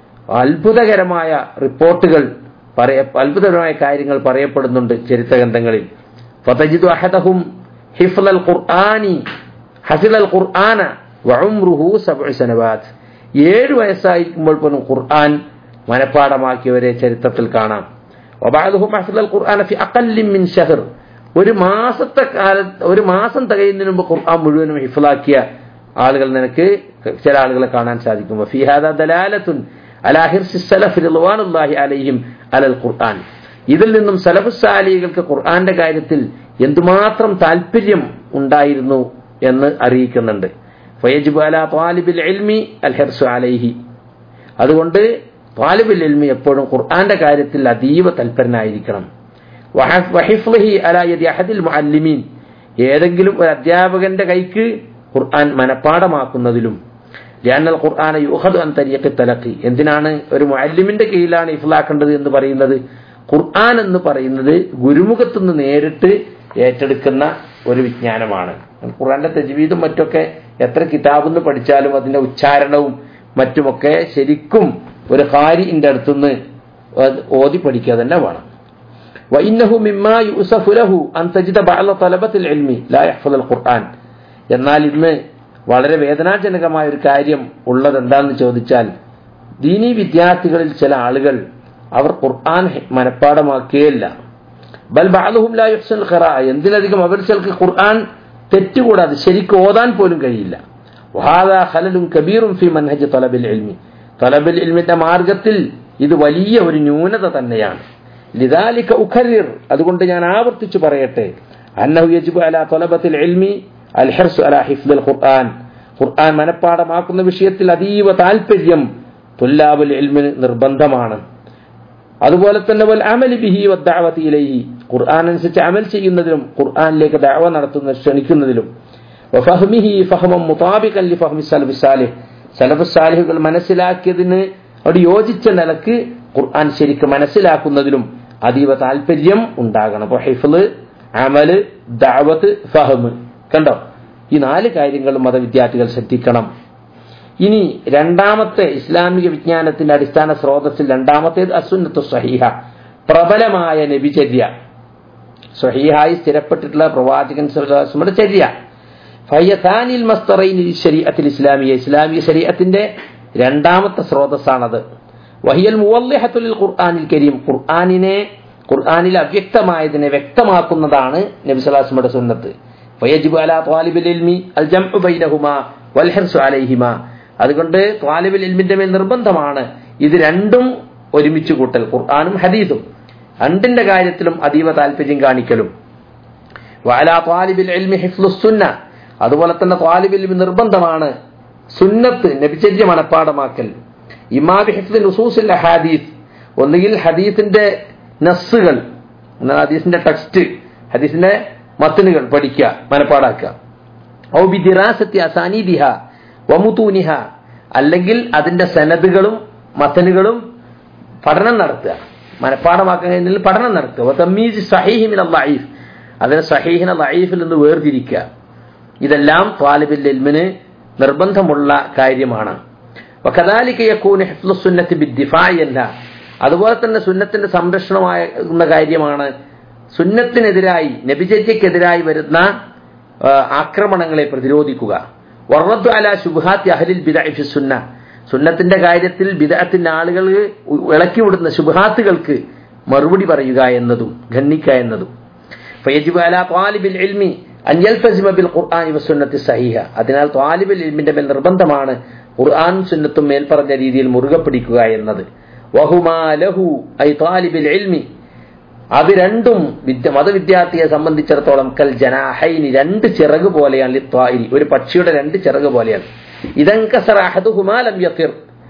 അത്ഭുതകരമായ റിപ്പോർട്ടുകൾ പറയ അത്ഭുതകരമായ കാര്യങ്ങൾ പറയപ്പെടുന്നുണ്ട് ചരിത്രഗ്രന്ഥങ്ങളിൽ ഫതജിദു അഹദഹും ഹിഫ്ലൽ ഖുർആനി ഹഫിലൽ ഖുർആന വഉംറുഹു സബ്ഉ സനവാത് ഏഴ് വയസ്സായിരിക്കുമ്പോൾ പോലും ഖുർആൻ മനഃപ്പാടമാക്കിയവരെ ചരിത്രത്തിൽ കാണാം വബഅദുഹും ഹഫിലൽ ഖുർആന ഫി അഖല്ലി മിൻ ഷഹർ ഒരു മാസത്തെ കാലത്ത് ഒരു മാസം തികയുന്നതിന് മുമ്പ് ഖുർആൻ മുഴുവനും ഹിഫ്ലാക്കിയ ആളുകൾ നിനക്ക് ചില ആളുകളെ കാണാൻ സാധിക്കും വഫീ ഹാദാ ദലാലത്തുൻ അലാ ഹിർസി സലഫ് റിദ്വാനുല്ലാഹി അലൈഹിം അലൽ ഖുർആൻ ഇതിൽ നിന്നും സലഫു സാലികൾക്ക് ഖുർആന്റെ കാര്യത്തിൽ എന്തുമാത്രം താല്പര്യം ഉണ്ടായിരുന്നു എന്ന് അറിയിക്കുന്നുണ്ട് ഫയജിബ് അലാ താലിബിൽ ഇൽമി അൽ ഹിർസു അലൈഹി അതുകൊണ്ട് താലിബുൽ ഇൽമി എപ്പോഴും ഖുർആന്റെ കാര്യത്തിൽ അതീവ തൽപരനായിരിക്കണം വഹഫ്- വഹിഫ്ളിഹി അലാ യദി അഹദിൽ മുഅല്ലിമീൻ ഏതെങ്കിലും ഒരു അധ്യാപകന്റെ കൈക്ക് ഖുർആൻ മനഃപ്പാടമാക്കുന്നതിലും ലിഅന്നൽ ഖുർആന യുഖദു അൻ തരീഖി തലഖി എന്തിനാണ് ഒരു മുഅല്ലിമിന്റെ കീഴിലാണ് ഇഫ്ലാക്കേണ്ടത് എന്ന് പറയുന്നത് ഖുർആൻ എന്ന് പറയുന്നത് ഗുരുമുഖത്തു നിന്ന് നേരിട്ട് ഏറ്റെടുക്കുന്ന ഒരു വിജ്ഞാനമാണ് ഖുർആന്റെ തജ്വീദും മറ്റൊക്കെ എത്ര കിതാബെന്ന് പഠിച്ചാലും അതിന്റെ ഉച്ചാരണവും മറ്റുമൊക്കെ ശരിക്കും ഒരു ഹാരിന്റെ അടുത്തുനിന്ന് അത് ഓതി പഠിക്കുക തന്നെ വേണം وإنه مما يؤسف له أن تجد بعض طلبة العلم لا يحفظ القرآن എന്നാൽ ഇന്ന് വളരെ വേദനാജനകമായ ഒരു കാര്യം ഉള്ളത് എന്താണെന്ന് ചോദിച്ചാൽ ദീനി വിദ്യാർത്ഥികളിൽ ചില ആളുകൾ അവർ ഖുർആൻ മനഃപ്പാടമാക്കുകയില്ല ബൽ ബാലുഹും ലാ യുഹ്സൻ ഖിറാ എന്തിനധികം അവർ ചിലർക്ക് ഖുർആൻ തെറ്റുകൂടാതെ ശരിക്കും ഓതാൻ പോലും കഴിയില്ല വഹാദാ ഖലലുൻ കബീറും ഫി മൻഹജ് തലബിൽ ഇൽമി തലബിൽ ഇൽമിന്റെ മാർഗത്തിൽ ഇത് വലിയ ഒരു ന്യൂനത തന്നെയാണ് ലിദാലിക ഉഖരിർ അതുകൊണ്ട് ഞാൻ ആവർത്തിച്ചു പറയട്ടെ അന്നഹു യജിബു അലാ തലബത്തിൽ ഇൽമി അൽ ഹിർസു അലാ ഹിഫ്ദുൽ ഖുർആൻ ഖുർആൻ മനഃപ്പാടമാക്കുന്ന വിഷയത്തിൽ അതീവ താല്പര്യം തുല്ലാബുൽ ഇൽമിന് നിർബന്ധമാണ് അതുപോലെ തന്നെ വൽ അമലി ബിഹി വദ്ദഅവതി ഇലൈഹി ഖുർആൻ അനുസരിച്ച് അമൽ ചെയ്യുന്നതിലും ഖുർആനിലേക്ക് ദഅവ നടത്തുന്ന ക്ഷണിക്കുന്നതിലും വഫഹ്മിഹി ഫഹമൻ മുതാബിഖൻ ലി ഫഹ്മി സലഫി സാലിഹ് സലഫ് സാലിഹുകൾ മനസ്സിലാക്കിയതിന് അവിടെ യോജിച്ച നിലക്ക് ഖുർആൻ ശരിക്കും മനസ്സിലാക്കുന്നതിലും അതീവ താല്പര്യം ഉണ്ടാകണം അപ്പോൾ ഹിഫ്ള് അമല് ദഅവത്ത് ഫഹ്മ് കണ്ടോ ഈ നാല് കാര്യങ്ങളും മതവിദ്യാർത്ഥികൾ ശ്രദ്ധിക്കണം ഇനി രണ്ടാമത്തെ ഇസ്ലാമിക വിജ്ഞാനത്തിന്റെ അടിസ്ഥാന സ്രോതസ്സിൽ രണ്ടാമത്തേത് അസുന്നത്തു സഹീഹ പ്രബലമായ നബിചര്യ സഹീഹായി സ്ഥിരപ്പെട്ടിട്ടുള്ള പ്രവാചകൻ സ്വലാസ്മയുടെ ചര്യ ഫയ്യഥാനിൽ മസ്തറൈൻ ശരീഅത്തിൽ ഇസ്ലാമിയ ഇസ്ലാമിക ശരീഅത്തിന്റെ രണ്ടാമത്തെ സ്രോതസ്സാണത് വഹിയൽ മുവല്ലിഹത്തുൽ ഖുർആനിൽ കരീം ഖുർആനിനെ ഖുർആനിൽ അവ്യക്തമായതിനെ വ്യക്തമാക്കുന്നതാണ് നബി സ്വലാസ്മയുടെ സുന്നത്ത് ഫയജിബ് അലാ ത്വാലിബിൽ ഇൽമി അൽ ജംഉ ബൈനഹുമാ വൽഹർസു അലൈഹിമ അതുകൊണ്ട് ത്വാലിബിൽ ഇൽമിന്റെ മേൽ നിർബന്ധമാണ് ഇത് രണ്ടും ഒരുമിച്ച് കൂട്ടൽ ഖുർആാനും ഹദീസും രണ്ടിന്റെ കാര്യത്തിലും അതീവ താല്പര്യം കാണിക്കലും വഅലാ ത്വാലിബിൽ ഇൽമി ഹിഫ്ലുസ് സുന്ന അതുപോലെ തന്നെ ത്വാലിബിൽ ഇൽമി നിർബന്ധമാണ് സുന്നത്ത് നബിചര്യ മനപ്പാടമാക്കൽ ഇമാബി ഹിഫ്ദ് നുസൂസിൽ ഹദീസ് ഒന്നുകിൽ ഹദീസിന്റെ നസ്സുകൾ എന്നാൽ ഹദീസിന്റെ ടെക്സ്റ്റ് ഹദീസിന്റെ മത്തനുകൾ പഠിക്കുക മനപ്പാടാക്കുക ഔ ബി ദിറാസത്തി അസാനീദിഹ വമുതൂനിഹ അല്ലെങ്കിൽ അതിന്റെ സനദുകളും മത്തനുകളും പഠനം നടത്തുക മനപ്പാടമാക്കാൻ കഴിഞ്ഞാൽ പഠനം നടത്തുക തമ്മീസ് സഹീഹിമിൻ ലൈഫ് അതിനെ സഹീഹിനെ ലൈഫിൽ നിന്ന് വേർതിരിക്കുക ഇതെല്ലാം ത്വാലിബിൽ ഇൽമിന് നിർബന്ധമുള്ള കാര്യമാണ് വകദാലിക യകൂന ഹിഫ്ലു സുന്നത്തി ബിദ്ദിഫാഇ അല്ല അതുപോലെ തന്നെ സുന്നത്തിന്റെ സംരക്ഷണമാകുന്ന കാര്യമാണ് സുന്നത്തിനെതിരായി നബിചര്യക്കെതിരായി വരുന്ന ആ, ആക്രമണങ്ങളെ പ്രതിരോധിക്കുക വർറദ്ദു അല ശുബാത്തി അഹലിൽ ബിദഅ ഫി സുന്ന സുന്നത്തിന്റെ കാര്യത്തിൽ ബിദഅത്തിന്റെ ആളുകൾ ഇളക്കി വിടുന്ന ശുബഹാത്തുകൾക്ക് മറുപടി പറയുക എന്നതും ഖണ്ഡിക്കുക എന്നതും فيجب على طالب العلم أن يلتزم بالقرآن والسنة الصحيحة അതിനാൽ ത്വാലിബിൽ ഇൽമിന്റെ മേൽ നിർബന്ധമാണ് ഖുർആൻ സുന്നത്തും മേൽ പറഞ്ഞ രീതിയിൽ മുറുകെ പിടിക്കുക എന്നത് വഹുമാ ലഹു ഐ താലിബിൽ ഇൽമി അത് രണ്ടും വിദ്യ മതവിദ്യാർത്ഥിയെ സംബന്ധിച്ചിടത്തോളം കൽ ജനാഹൈനി രണ്ട് ചിറക് പോലെയാണ് ലിത്വായിരി ഒരു പക്ഷിയുടെ രണ്ട് ചിറക് പോലെയാണ് ഇതങ്കസറ അഹദുഹുമാ ലം യഫിർ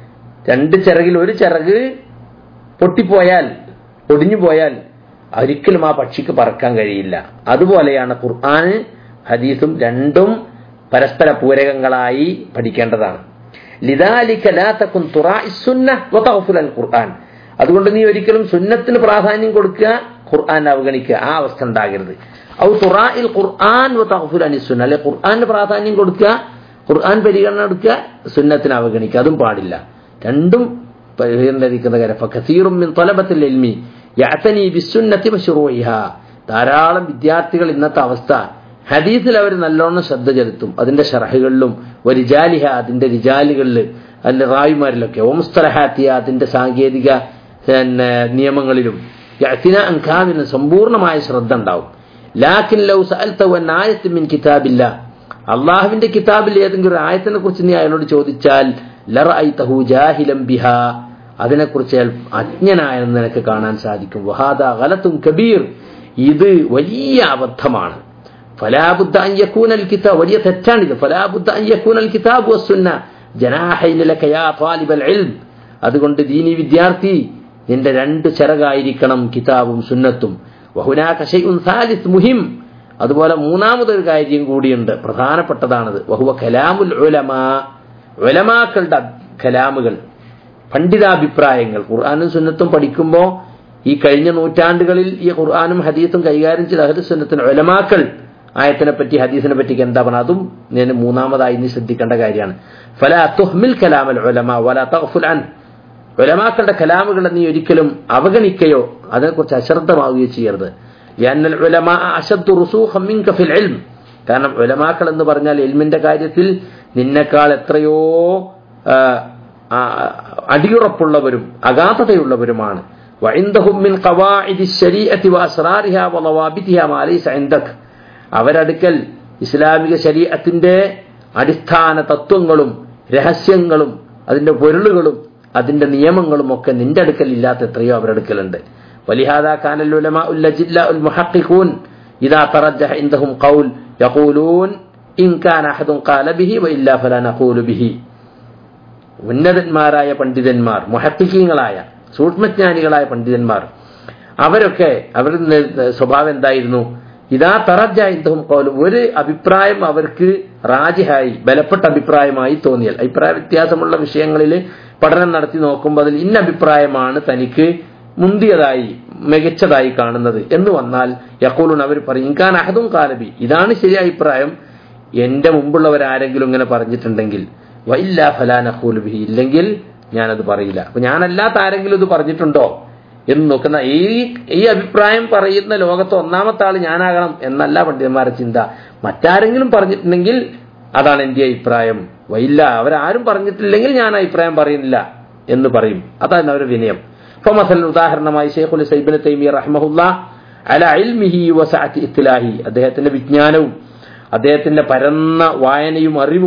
രണ്ട് ചിറകിൽ ഒരു ചിറക് പൊട്ടിപ്പോയാൽ ഒടിഞ്ഞു പോയാൽ ഒരിക്കലും ആ പക്ഷിക്ക് പറക്കാൻ കഴിയില്ല അതുപോലെയാണ് ഖുർആൻ ഹദീസും രണ്ടും പരസ്പര പൂരകങ്ങളായി പഠിക്കേണ്ടതാണ് ലിദാലിക ലാ തകുൻ തുറാഇ സുന്ന വതഗ്ഫുൽ അൽ ഖുർആൻ അതുകൊണ്ട് നീ ഒരിക്കലും സുന്നത്തിന് പ്രാധാന്യം കൊടുക്കുക ഖുർആൻ അവഗണിക്കുക ആ അവസ്ഥ ഉണ്ടാകരുത് ഔ തുറാഇൽ ഖുർആൻ വതഗ്ഫുൽ അനി സുന്ന അല്ലെ ഖുർആന് പ്രാധാന്യം കൊടുക്കുക ഖുർആൻ പരിഗണന എടുക്കുക സുന്നത്തിന് അവഗണിക്കുക അതും പാടില്ല രണ്ടും പരിഹരിക്കുന്ന കാര്യം ഫകസീറും മിൻ തലബത്തിൽ ഇൽമി യഅതനി ബിസുന്നതി വശുറൂഇഹ ധാരാളം വിദ്യാർത്ഥികൾ ഇന്നത്തെ അവസ്ഥ ഹദീസിൽ അവർ നല്ലോണം ശ്രദ്ധ ചെലുത്തും അതിന്റെ ഷറഹുകളിലും വരിജാലിഹ അതിന്റെ റിജാലുകളിൽ അതിന്റെ റായിമാരിലൊക്കെ ഓംസ്തലഹാത്തിയ അതിന്റെ സാങ്കേതിക പിന്നെ നിയമങ്ങളിലും യഅ്തിന അൻകാമിന് സമ്പൂർണ്ണമായ ശ്രദ്ധ ഉണ്ടാവും ലാക്കിൻ ലൗ സഅൽതഹു അൻ ആയത്തിൻ മിൻ കിതാബില്ല അള്ളാഹുവിന്റെ കിതാബിൽ ഏതെങ്കിലും ഒരു ആയത്തിനെ കുറിച്ച് നീ അയാളോട് ചോദിച്ചാൽ ലറഅയ്തഹു ജാഹിലം ബിഹാ അതിനെക്കുറിച്ച് അയാൾ അജ്ഞനായെന്ന് നിനക്ക് കാണാൻ സാധിക്കും വഹാദ ഗലത്തും കബീർ ഇത് വലിയ അബദ്ധമാണ് ഫലാബുദ്ധ അയ്യക്കൂനൽ കിതാബ് വലിയ തെറ്റാണിത് ഫലാബുദ്ധ അയ്യക്കൂനൽ കിതാബ് വസ്സുന്ന ജനാഹൈനലക യാ ത്വാലിബൽ ഇൽം അതുകൊണ്ട് ദീനി വിദ്യാർത്ഥി നിന്റെ രണ്ട് ചിറകായിരിക്കണം കിതാബും സുന്നത്തും വഹുനാക ഷൈഉൻ സാലിസ് മുഹിം അതുപോലെ മൂന്നാമതൊരു കാര്യം കൂടിയുണ്ട് പ്രധാനപ്പെട്ടതാണത് വഹുവ കലാമുൽ ഉലമാ ഉലമാക്കളുടെ കലാമുകൾ പണ്ഡിതാഭിപ്രായങ്ങൾ ഖുർആാനും സുന്നത്തും പഠിക്കുമ്പോൾ ഈ കഴിഞ്ഞ നൂറ്റാണ്ടുകളിൽ ഈ ഖുർആാനും ഹദീസും കൈകാര്യം ചെയ്ത അഹദ് സുന്നത്തിന് ഒലമാക്കൾ ആയത്തിനെ പറ്റി ഹദീസിനെ പറ്റി എന്താ പറഞ്ഞത് അതും ഞാൻ മൂന്നാമതായി ഇനി ശ്രദ്ധിക്കേണ്ട കാര്യമാണ് ഫല തുഹ്മിൽ കലാമൽ ഒലമ വല തഗ്ഫുൽ അൻ ഒലമാക്കളുടെ കലാമുകളെ നീ ഒരിക്കലും അവഗണിക്കുകയോ അതിനെക്കുറിച്ച് അശ്രദ്ധമാവുകയോ ചെയ്യരുത് ലിഅന്നൽ ഉലമാ അശദ്ദു റുസൂഖൻ മിൻക ഫിൽ ഇൽം കാരണം ഉലമാക്കൾ എന്ന് പറഞ്ഞാൽ ഇൽമിന്റെ കാര്യത്തിൽ നിന്നെക്കാൾ എത്രയോ ആ, ആ, അടിയുറപ്പുള്ളവരും അഗാധതയുള്ളവരുമാണ് وعندهم من قواعد الشريعة وأسرارها وضوابطها ما ليس عندك അവരടുക്കൽ ഇസ്ലാമിക ശരീഅത്തിന്റെ അടിസ്ഥാന തത്വങ്ങളും രഹസ്യങ്ങളും അതിന്റെ പൊരുളുകളും അതിന്റെ നിയമങ്ങളും ഒക്കെ നിന്റെ അടുക്കൽ ഇല്ലാത്ത എത്രയോ അവരടുക്കലുണ്ട് വലിഹാദ കാനൽ ഉലമാ ഉല്ലജില്ല ഉൽ മുഹഖിഖൂൻ ഇദാ തറജ്ജഹ ഇൻദഹും ഖൗൽ യഖൂലൂൻ ഇൻ കാന അഹദുൻ ഖാല ബിഹി വഇല്ലാ ഫലാ നഖൂലു ബിഹി ഉന്നതന്മാരായ പണ്ഡിതന്മാർ മുഹത്തിക്കീങ്ങളായ സൂക്ഷ്മജ്ഞാനികളായ പണ്ഡിതന്മാർ അവരൊക്കെ അവരുടെ സ്വഭാവം എന്തായിരുന്നു ഇതാ തറജ ഇദ്ദേഹം കോലും ഒരു അഭിപ്രായം അവർക്ക് റാജിഹായി ബലപ്പെട്ട അഭിപ്രായമായി തോന്നിയാൽ അഭിപ്രായ വ്യത്യാസമുള്ള വിഷയങ്ങളിൽ പഠനം നടത്തി നോക്കുമ്പോൾ അതിൽ ഇന്ന അഭിപ്രായമാണ് തനിക്ക് മുന്തിയതായി മികച്ചതായി കാണുന്നത് എന്ന് വന്നാൽ യക്കോലൂൺ അവർ പറയും ഇൻകാൻ അഹദും കാലബി ഇതാണ് ശരിയായ അഭിപ്രായം എന്റെ മുമ്പുള്ളവരാരെങ്കിലും ഇങ്ങനെ പറഞ്ഞിട്ടുണ്ടെങ്കിൽ വൈല്ല ഫലാനഹൂൽ ബിഹി ഇല്ലെങ്കിൽ ഞാനത് പറയില്ല അപ്പൊ ഞാനല്ലാത്ത ആരെങ്കിലും ഇത് പറഞ്ഞിട്ടുണ്ടോ എന്ന് നോക്കുന്ന ഈ ഈ അഭിപ്രായം പറയുന്ന ലോകത്ത് ഒന്നാമത്തെ ആൾ ഞാനാകണം എന്നല്ല പണ്ഡിതന്മാരുടെ ചിന്ത മറ്റാരെങ്കിലും പറഞ്ഞിട്ടുണ്ടെങ്കിൽ അതാണ് എന്റെ അഭിപ്രായം വൈല്ല അവരാരും പറഞ്ഞിട്ടില്ലെങ്കിൽ ഞാൻ അഭിപ്രായം പറയുന്നില്ല എന്ന് പറയും അതാണ് അവരുടെ വിനയം ഇപ്പൊ മസൽ ഉദാഹരണമായി ഷെയ്ഖുൽ സൈബിന് തൈമിയ റഹ്മഹുല്ല അല ഇൽമിഹി വസഅത്തി ഇത്ലാഹി അദ്ദേഹത്തിന്റെ വിജ്ഞാനവും അദ്ദേഹത്തിന്റെ പരന്ന വായനയും അറിവും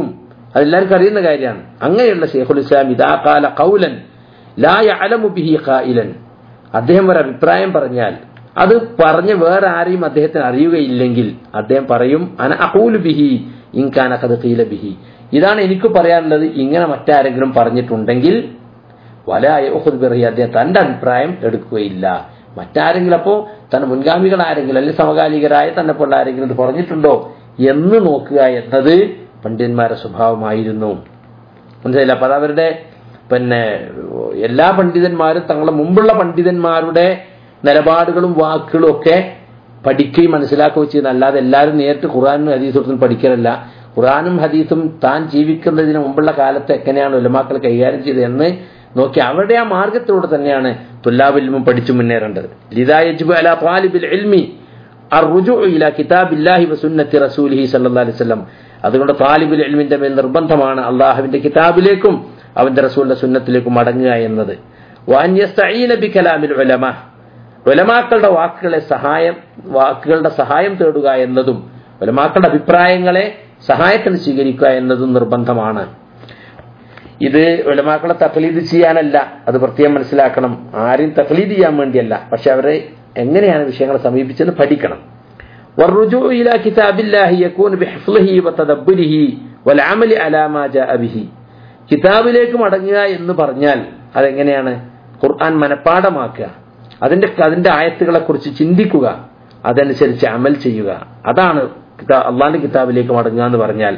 അതെല്ലാവർക്കും അറിയുന്ന കാര്യമാണ് അങ്ങനെയുള്ള ഷെയ്ഖുൽ ഇസ്ലാം ഇതാ കാല കൗലൻ ലാ യഅലമു ബിഹി ഖായിലൻ അദ്ദേഹം ഒരു അഭിപ്രായം പറഞ്ഞാൽ അത് പറഞ്ഞ് വേറെ ആരെയും അദ്ദേഹത്തിന് അറിയുകയില്ലെങ്കിൽ അദ്ദേഹം പറയും അന അഹൂലു ബിഹി ഇൻകാന കത് ഖീല ബിഹി ഇതാണ് എനിക്ക് പറയാനുള്ളത് ഇങ്ങനെ മറ്റാരെങ്കിലും പറഞ്ഞിട്ടുണ്ടെങ്കിൽ വലായ ബിറഹി അദ്ദേഹം തന്റെ അഭിപ്രായം എടുക്കുകയില്ല മറ്റാരെങ്കിലും അപ്പോ തന്റെ മുൻഗാമികൾ ആരെങ്കിലും അല്ലെങ്കിൽ സമകാലികരായ തന്നെ പോലെ ആരെങ്കിലും ഇത് പറഞ്ഞിട്ടുണ്ടോ എന്ന് നോക്കുക എന്നത് പണ്ഡിതന്മാരുടെ സ്വഭാവമായിരുന്നു മനസ്സിലായില്ല അപ്പൊ അതവരുടെ പിന്നെ എല്ലാ പണ്ഡിതന്മാരും തങ്ങളുടെ മുമ്പുള്ള പണ്ഡിതന്മാരുടെ നിലപാടുകളും വാക്കുകളും ഒക്കെ പഠിക്കുകയും മനസ്സിലാക്കുകയും ചെയ്യുന്ന അല്ലാതെ എല്ലാവരും നേരിട്ട് ഖുറാനും ഹദീസും പഠിക്കലല്ല ഖുറാനും ഹദീസും താൻ ജീവിക്കുന്നതിന് മുമ്പുള്ള കാലത്ത് എങ്ങനെയാണ് ഉലമാക്കൾ കൈകാര്യം ചെയ്തത് എന്ന് നോക്കി അവരുടെ ആ മാർഗത്തിലൂടെ തന്നെയാണ് തുല്ലാബിൽമും പഠിച്ചു മുന്നേറേണ്ടത് ലിദായജുബ് അല താലിബിൽ ഇൽമി الرجوع إلى كتاب الله وسنة رسوله صلى الله عليه وسلم അതുകൊണ്ട് താലിബുൽ ഇൽമിന്റെ മേൽ നിർബന്ധമാണ് അള്ളാഹുവിന്റെ കിതാബിലേക്കും അവന്റെ റസൂലിന്റെ സുന്നത്തിലേക്കും മടങ്ങുക എന്നത് വാൻ യസ്തഈന ബികലാമിൽ ഉലമ ഉലമാക്കളുടെ വാക്കുകളെ സഹായം വാക്കുകളുടെ സഹായം തേടുക എന്നതും ഉലമാക്കളുടെ അഭിപ്രായങ്ങളെ സഹായത്തിന് സ്വീകരിക്കുക എന്നതും നിർബന്ധമാണ് ഇത് ഉലമാക്കളെ തക്ലീദ് ചെയ്യാനല്ല അത് പ്രത്യേകം മനസ്സിലാക്കണം ആരും തക്ലീദ് ചെയ്യാൻ വേണ്ടിയല്ല പക്ഷെ അവരെ എങ്ങനെയാണ് വിഷയങ്ങളെ സമീപിച്ചെന്ന് പഠിക്കണം والرجوع إلى كتاب الله يكون بحفظه وتدبره والعمل على ما جاء به കിതാബിലേക്ക് മടങ്ങുക എന്ന് പറഞ്ഞാൽ അതെങ്ങനെയാണ് ഖുർആൻ മനഃപ്പാടമാക്കുക അതിന്റെ അതിന്റെ ആയത്തുകളെ കുറിച്ച് ചിന്തിക്കുക അതനുസരിച്ച് അമൽ ചെയ്യുക അതാണ് അള്ളാന്റെ കിതാബിലേക്ക് മടങ്ങുക എന്ന് പറഞ്ഞാൽ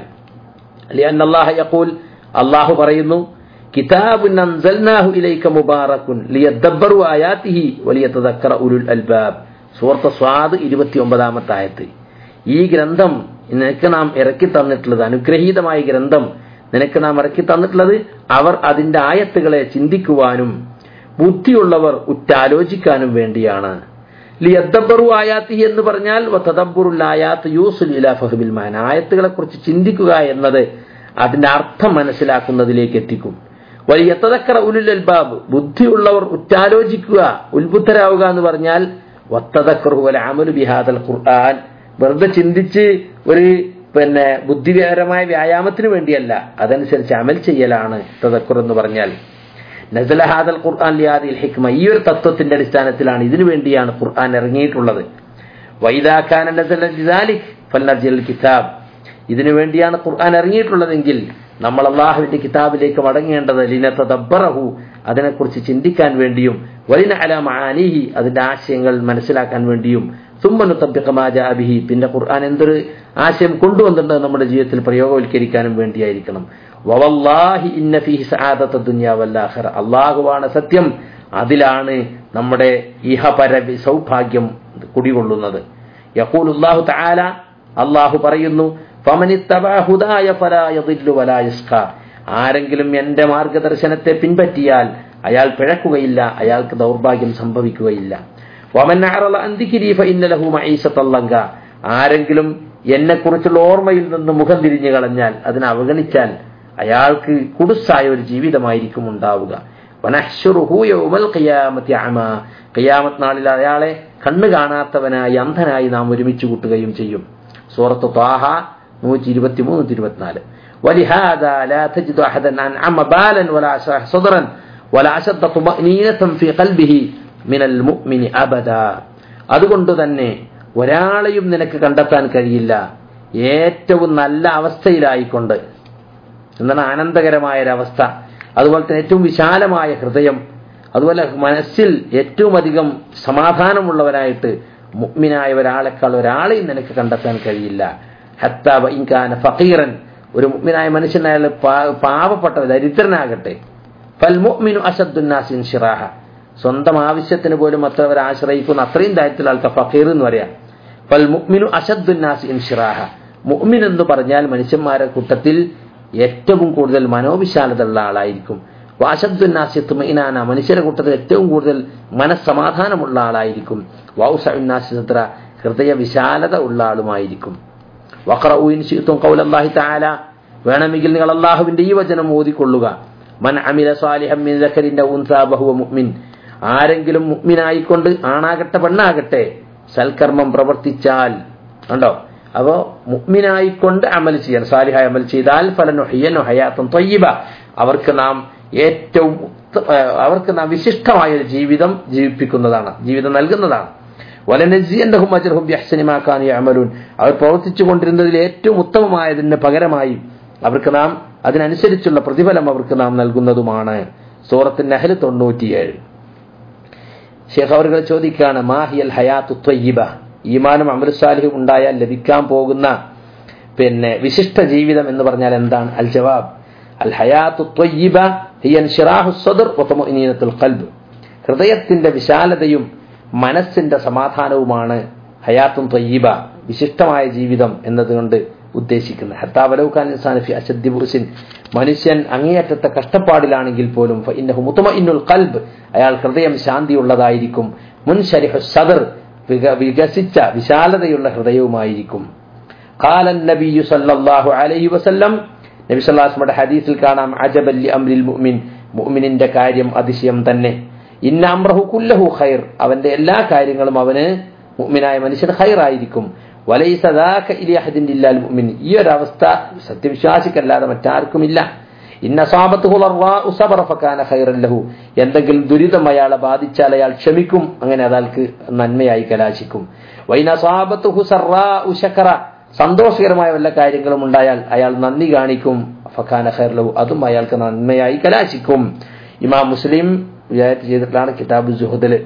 അള്ളാഹു പറയുന്നു കിതാബുൻ അൻസൽനാഹു ഇലൈക മുബാറകുൻ ലിയദ്ദബ്ബറു ആയാതിഹി വലിയതദക്കറ ഉലുൽ അൽബാബ് സൂറത്ത് സ്വാദ് ഇരുപത്തിയൊമ്പതാമത്തെ ആയത്ത് ഈ ഗ്രന്ഥം നിനക്ക് നാം ഇറക്കി തന്നിട്ടുള്ളത് അനുഗ്രഹീതമായ ഗ്രന്ഥം നിനക്ക് നാം ഇറക്കി തന്നിട്ടുള്ളത് അവർ അതിന്റെ ആയത്തുകളെ ചിന്തിക്കുവാനും ബുദ്ധിയുള്ളവർ ഉറ്റാലോചിക്കാനും വേണ്ടിയാണ് ലിയദ്ദബ്ബറു ആയാത്തി എന്ന് പറഞ്ഞാൽ തദബ്ബുറുൽ ആയാത്ത് യൂസുൽ ഇലാ ഫഹ്മിൽ മാൻ ആയത്തുകളെ കുറിച്ച് ചിന്തിക്കുക എന്നത് അതിന്റെ അർത്ഥം മനസ്സിലാക്കുന്നതിലേക്ക് എത്തിക്കും വലിയ തദക്കറ ഉലുൽ അൽബാബ് ബുദ്ധിയുള്ളവർ ഉറ്റാലോചിക്കുക ഉത്ബുദ്ധരാവുക എന്ന് പറഞ്ഞാൽ അമലു ബിഹാദൽ ഖുർആൻ വെറുതെ ചിന്തിച്ച് ഒരു പിന്നെ ബുദ്ധിപരമായ വ്യായാമത്തിന് വേണ്ടിയല്ല അതനുസരിച്ച് അമൽ ചെയ്യലാണ് തദക്കുർ എന്ന് പറഞ്ഞാൽ നസലഹാദൽ ഖുർആൻ ലിയാദിൽ ഹിക്മ ഈ ഒരു തത്വത്തിന്റെ അടിസ്ഥാനത്തിലാണ് ഇതിനു വേണ്ടിയാണ് ഖുർആൻ ഇറങ്ങിയിട്ടുള്ളത് വൈദാഖാൻ നസലിഖ് കിതാബ് ഇതിനു വേണ്ടിയാണ് ഖുർആൻ ഇറങ്ങിയിട്ടുള്ളതെങ്കിൽ നമ്മൾ അള്ളാഹുവിന്റെ കിതാബിലേക്ക് മടങ്ങേണ്ടത് ലിനത്ത ദബ്ബറഹു അതിനെക്കുറിച്ച് ചിന്തിക്കാൻ വേണ്ടിയും വലിന അല മാനിഹി അതിന്റെ ആശയങ്ങൾ മനസ്സിലാക്കാൻ വേണ്ടിയും സുമ്മനു തബ്ബിഖമാജാബിഹി പിന്നെ ഖുർആൻ എന്തൊരു ആശയം കൊണ്ടുവന്നിട്ടുണ്ട് നമ്മുടെ ജീവിതത്തിൽ പ്രയോഗവൽക്കരിക്കാനും വേണ്ടിയായിരിക്കണം വവല്ലാഹി ഇന്ന ഫീഹി സആദത ദുനിയ വല്ലാഖിറ അല്ലാഹുവാണ് സത്യം അതിലാണ് നമ്മുടെ ഇഹപര സൗഭാഗ്യം കുടികൊള്ളുന്നത് യഖൂലുല്ലാഹു തആല അല്ലാഹു പറയുന്നു ആരെങ്കിലും എന്റെ മാർഗദർശനത്തെ പിൻപറ്റിയാൽ അയാൾ പിഴക്കുകയില്ല അയാൾക്ക് ദൗർഭാഗ്യം സംഭവിക്കുകയില്ല ആരെങ്കിലും എന്നെ കുറിച്ചുള്ള ഓർമ്മയിൽ നിന്ന് മുഖം തിരിഞ്ഞു കളഞ്ഞാൽ അതിനെ അവഗണിച്ചാൽ അയാൾക്ക് കുടുസായ ഒരു ജീവിതമായിരിക്കും ഉണ്ടാവുക കയ്യാമത്ത് നാളിൽ അയാളെ കണ്ണു കാണാത്തവനായി അന്ധനായി നാം ഒരുമിച്ച് കൂട്ടുകയും ചെയ്യും സൂറത്ത് ത്വാഹ നൂറ്റി ഇരുപത്തി മൂന്ന് ഇരുപത്തിനാല് ولهذا لا تجد أحدا أنعم بالا ولا أشرح صدرا ولا أشد طمأنينة في قلبه من المؤمن أبدا അതുകൊണ്ട് തന്നെ ഒരാളെയും നിനക്ക് കണ്ടെത്താൻ കഴിയില്ല ഏറ്റവും നല്ല അവസ്ഥയിലായിക്കൊണ്ട് എന്താണ് ആനന്ദകരമായ ഒരവസ്ഥ അതുപോലെ തന്നെ ഏറ്റവും വിശാലമായ ഹൃദയം അതുപോലെ മനസ്സിൽ ഏറ്റവും അധികം സമാധാനമുള്ളവരായിട്ട് മുഗ്മിനായ ഒരാളെക്കാൾ ഒരാളെയും നിനക്ക് കണ്ടെത്താൻ കഴിയില്ല ഹത്താബ ഇൻകാന ഫക്കീറൻ ഒരു മുഗ്മിനായ മനുഷ്യനായാൽ പാവപ്പെട്ട ദരിദ്രനാകട്ടെ ഫൽ മുഅ്മിനു അസദ്ദുന്നാസിൻ ഷിറാഹ സ്വന്തം ആവശ്യത്തിന് പോലും മറ്റവർ ആശ്രയിക്കുന്ന അത്രയും ദാരിദ്ര്യത്തിൽ ആൾക്ക് ഫക്കീർ എന്ന് പറയാം ഫൽ മുഅ്മിനു അസദ്ദുന്നാസിൻ ഷിറാഹ മുഅ്മിൻ എന്ന് പറഞ്ഞാൽ മനുഷ്യന്മാരുടെ കൂട്ടത്തിൽ ഏറ്റവും കൂടുതൽ മനോവിശാലത ഉള്ള ആളായിരിക്കും വാശബ്ദുന്നാസിത്തുമൈനാന മനുഷ്യരുടെ കൂട്ടത്തിൽ ഏറ്റവും കൂടുതൽ മനസ്സമാധാനമുള്ള ആളായിരിക്കും വൗസന്നാസിത്ര ഹൃദയ വിശാലത ഉള്ള ആളുമായിരിക്കും വഖറഊൻഷിത്തും കൗലല്ലാഹി തആല വേണമെങ്കിൽ നിങ്ങൾ അള്ളാഹുവിന്റെ ഈ വചനം ഓതിക്കൊള്ളുക മൻ അമില സാലിഹം മിൻ ദക്കരിന്റെ ഉൻസാ ബഹുവ മുഅ്മിൻ ആരെങ്കിലും മുഅ്മിനായിക്കൊണ്ട് ആണാകട്ടെ പെണ്ണാകട്ടെ സൽക്കർമ്മം പ്രവർത്തിച്ചാൽ കണ്ടോ അപ്പോൾ മുഗ്മിനായിക്കൊണ്ട് അമൽ ചെയ്യാൻ സാലിഹായ അമൽ ചെയ്താൽ ഫലനുഹയ്യനു ഹയാത്തും തൊയ്യബ അവർക്ക് നാം ഏറ്റവും ഉത്ത- ഏഹ് അവർക്ക് നാം വിശിഷ്ടമായ ഒരു ജീവിതം ജീവിപ്പിക്കുന്നതാണ് ജീവിതം നൽകുന്നതാണ് വലനജിയന്നഹും അജർഹും ബിഹ്സനിമാക്കാൻ അമലൂൻ അവർ പ്രവർത്തിച്ചു കൊണ്ടിരുന്നതിൽ ഏറ്റവും ഉത്തമമായതിന് പകരമായി അവർക്ക് നാം അതിനനുസരിച്ചുള്ള പ്രതിഫലം അവർക്ക് നാം നൽകുന്നതുമാണ് സൂറത്തിന്റെ നഹൽ തൊണ്ണൂറ്റിയേഴ് ഷേഖ് അവറുകൾ ചോദിക്കുകയാണ് മാഹിയൽ ഹയാത്തു ത്വയ്യിബ ഈമാനും അമൃസാലിഹും ഉണ്ടായാൽ ലഭിക്കാൻ പോകുന്ന പിന്നെ വിശിഷ്ട ജീവിതം എന്ന് പറഞ്ഞാൽ എന്താണ് അൽ ജവാബ് അൽ ഹയാത്തു ത്വയ്യിബ ഹിയ ഇൻഷിറാഹു സദർ വ തുമഇനീനത്തുൽ ഖൽബ് ഹൃദയത്തിന്റെ വിശാലതയും മനസ്സിന്റെ സമാധാനവുമാണ് ഹയാത്തും ത്വയ്യിബ വിശിഷ്ടമായ ജീവിതം എന്നതുകൊണ്ട് ഉദ്ദേശിക്കുന്നത് ഹത്താവലൗഖാൻ ഇൻസാനഫി അശദ്ദി ബുസിൻ മനുഷ്യൻ അങ്ങേയറ്റത്തെ കഷ്ടപ്പാടിലാണെങ്കിൽ പോലും ഫഇന്നഹു മുത്മഇന്നുൽ ഖൽബ് അയാൾ ഹൃദയം ശാന്തിയുള്ളതായിരിക്കും മുൻശരിഹു സദർ വിക- വികസിച്ച വിശാലതയുള്ള ഹൃദയവുമായിരിക്കും قال النبي صلى الله عليه وسلم നബി സല്ലാസ്മയുടെ ഹദീസിൽ കാണാം അജബല്ലി അംരിൽ മുഅ്മിൻ മുഅ്മിനിന്റെ കാര്യം അതിശയം തന്നെ ഇന്ന അമ്രഹു കുല്ലഹു ഖൈർ അവന്റെ എല്ലാ കാര്യങ്ങളും അവന് മുഅ്മിനായ മനുഷ്യൻ ഖൈറായിരിക്കും വലൈസ ദാക ഇലി അഹദിൻ ഇല്ലാൽ മുഅ്മിൻ ഈ ഒരു അവസ്ഥ സത്യവിശ്വാസിക്കല്ലാതെ മറ്റാർക്കുമില്ല ഇന്ന സാബത്തുഹു ളർവാഉ സബറ ഫകാന ഖൈറൻ ലഹു എന്തെങ്കിലും ദുരിതം അയാളെ ബാധിച്ചാൽ അയാൾ ക്ഷമിക്കും അങ്ങനെ അയാൾക്ക് നന്മയായി കലാശിക്കും വൈന സാബത്തുഹു സറാഉ ശക്കറ സന്തോഷകരമായ വല്ല കാര്യങ്ങളും ഉണ്ടായാൽ അയാൾ നന്ദി കാണിക്കും ഫഖാന ഖൈർ ലഹു അതും അയാൾക്ക് നന്മയായി കലാശിക്കും ഇമാം മുസ്ലിം വിചാരിച്ച് ചെയ്തിട്ടാണ് കിതാബ് ജുഹദില്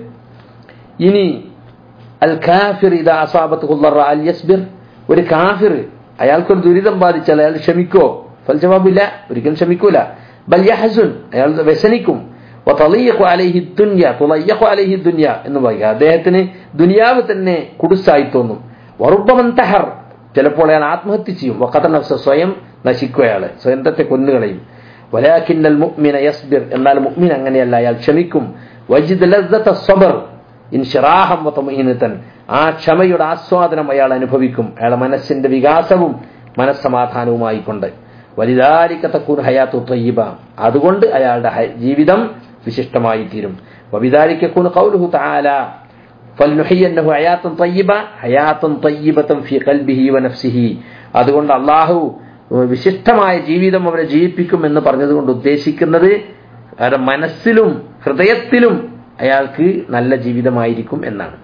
ഇനി അൽ കാഫിർ ഇതാ അസാബത്ത് അൽ യസ്ബിർ ഒരു കാഫിർ അയാൾക്കൊരു ദുരിതം ബാധിച്ചാൽ അയാൾ ക്ഷമിക്കോ ഫൽ ജവാബില്ല ഒരിക്കലും ക്ഷമിക്കൂല ബൽ യഹസുൻ അയാൾ വ്യസനിക്കും وتضيق عليه الدنيا تضيق عليه الدنيا എന്ന് പറയുക അദ്ദേഹത്തിന് ദുനിയാവ് തന്നെ കുടുസായി തോന്നും വറുബമൻ തഹർ ചിലപ്പോൾ അയാൾ ആത്മഹത്യ ചെയ്യും വഖത നഫ്സ സ്വയം നശിക്കും അയാള് സ്വന്തത്തെ കൊന്നുകളയും വലാക്കിന്നൽ മുഅ്മിന യസ്ബിർ എന്നാൽ മുഅ്മിൻ അങ്ങനെയല്ല അയാൾ ക്ഷമിക്കും വജിദ് ലസ്സത സബർ ഇൻഷിറാഹം വതമഈനതൻ ആ ക്ഷമയുടെ ആസ്വാദനം അയാൾ അനുഭവിക്കും അയാളെ മനസ്സിന്റെ വികാസവും മനസ്സമാധാനവുമായി കൊണ്ട് വലിതാലിക്ക തക്കൂൻ ഹയാത്തു ത്വയ്യിബ അതുകൊണ്ട് അയാളുടെ ഹ- ജീവിതം വിശിഷ്ടമായി തീരും വബിദാലിക്കൂൻ ഖൗലുഹു തആല فلنحيينه حياة طيبة حياة طيبة في قلبه ونفسه അതുകൊണ്ട് അള്ളാഹു വിശിഷ്ടമായ ജീവിതം അവരെ ജീവിപ്പിക്കും എന്ന് പറഞ്ഞതുകൊണ്ട് ഉദ്ദേശിക്കുന്നത് അവരുടെ മനസ്സിലും ഹൃദയത്തിലും അയാൾക്ക് നല്ല ജീവിതമായിരിക്കും എന്നാണ്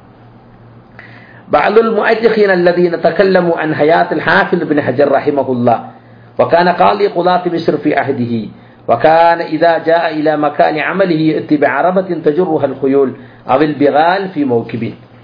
بعض المؤرخين الذين تكلموا عن حياة الحافظ بن حجر رحمه الله وكان قاضي قضاة مصر في عهده وكان إذا جاء إلى مكان عمله يأتي بعربة تجرها الخيول أو البغال في موكب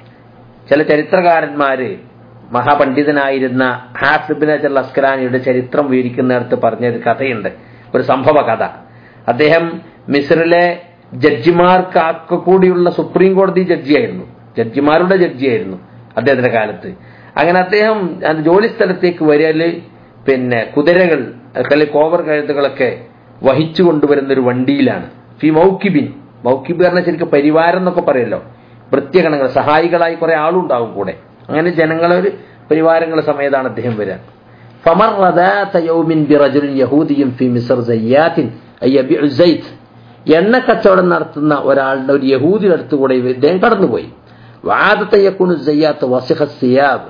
ചില ചരിത്രകാരന്മാര് മഹാപണ്ഡിതനായിരുന്ന ഹാഫിബിൻ അജർ അസ്കലാനിയുടെ ചരിത്രം വിവരിക്കുന്നിടത്ത് പറഞ്ഞൊരു കഥയുണ്ട് ഒരു സംഭവ കഥ അദ്ദേഹം മിസ്രിലെ ജഡ്ജിമാർക്ക് കൂടിയുള്ള സുപ്രീം കോടതി ജഡ്ജിയായിരുന്നു ജഡ്ജിമാരുടെ ജഡ്ജിയായിരുന്നു അദ്ദേഹത്തിന്റെ കാലത്ത് അങ്ങനെ അദ്ദേഹം അത് ജോലി സ്ഥലത്തേക്ക് വരല് പിന്നെ കുതിരകൾ അല്ലെങ്കിൽ കോവർ കഴുത്തുകളൊക്കെ വഹിച്ചു കൊണ്ടുവരുന്ന ഒരു വണ്ടിയിലാണ് ഫി മൗക്കിബിൻ മൗക്കിബ് പറഞ്ഞ ശരിക്കും പരിവാരം എന്നൊക്കെ പറയല്ലോ വൃത്യഗണങ്ങൾ സഹായികളായി കുറെ ആളുണ്ടാവും കൂടെ അങ്ങനെ ജനങ്ങളെ ഒരു പരിവാരങ്ങളെ സമയത്താണ് അദ്ദേഹം വരിക فمر ذات يوم برجل يهودي في مصر زيات أي يبيع الزيت എണ്ണ കച്ചവടം നടത്തുന്ന ഒരാളുടെ ഒരു യഹൂദിയുടെ അടുത്ത് കൂടെ ഇദ്ദേഹം കടന്നുപോയി വാദത്തെ യക്കുണു സയ്യാത്ത് വസിഹ സിയാബ്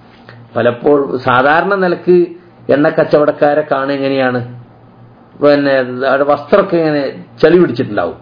പലപ്പോൾ സാധാരണ നിലക്ക് എണ്ണ കച്ചവടക്കാരെ കാണുക എങ്ങനെയാണ് പിന്നെ അവരുടെ വസ്ത്രമൊക്കെ ഇങ്ങനെ ചളി പിടിച്ചിട്ടുണ്ടാവും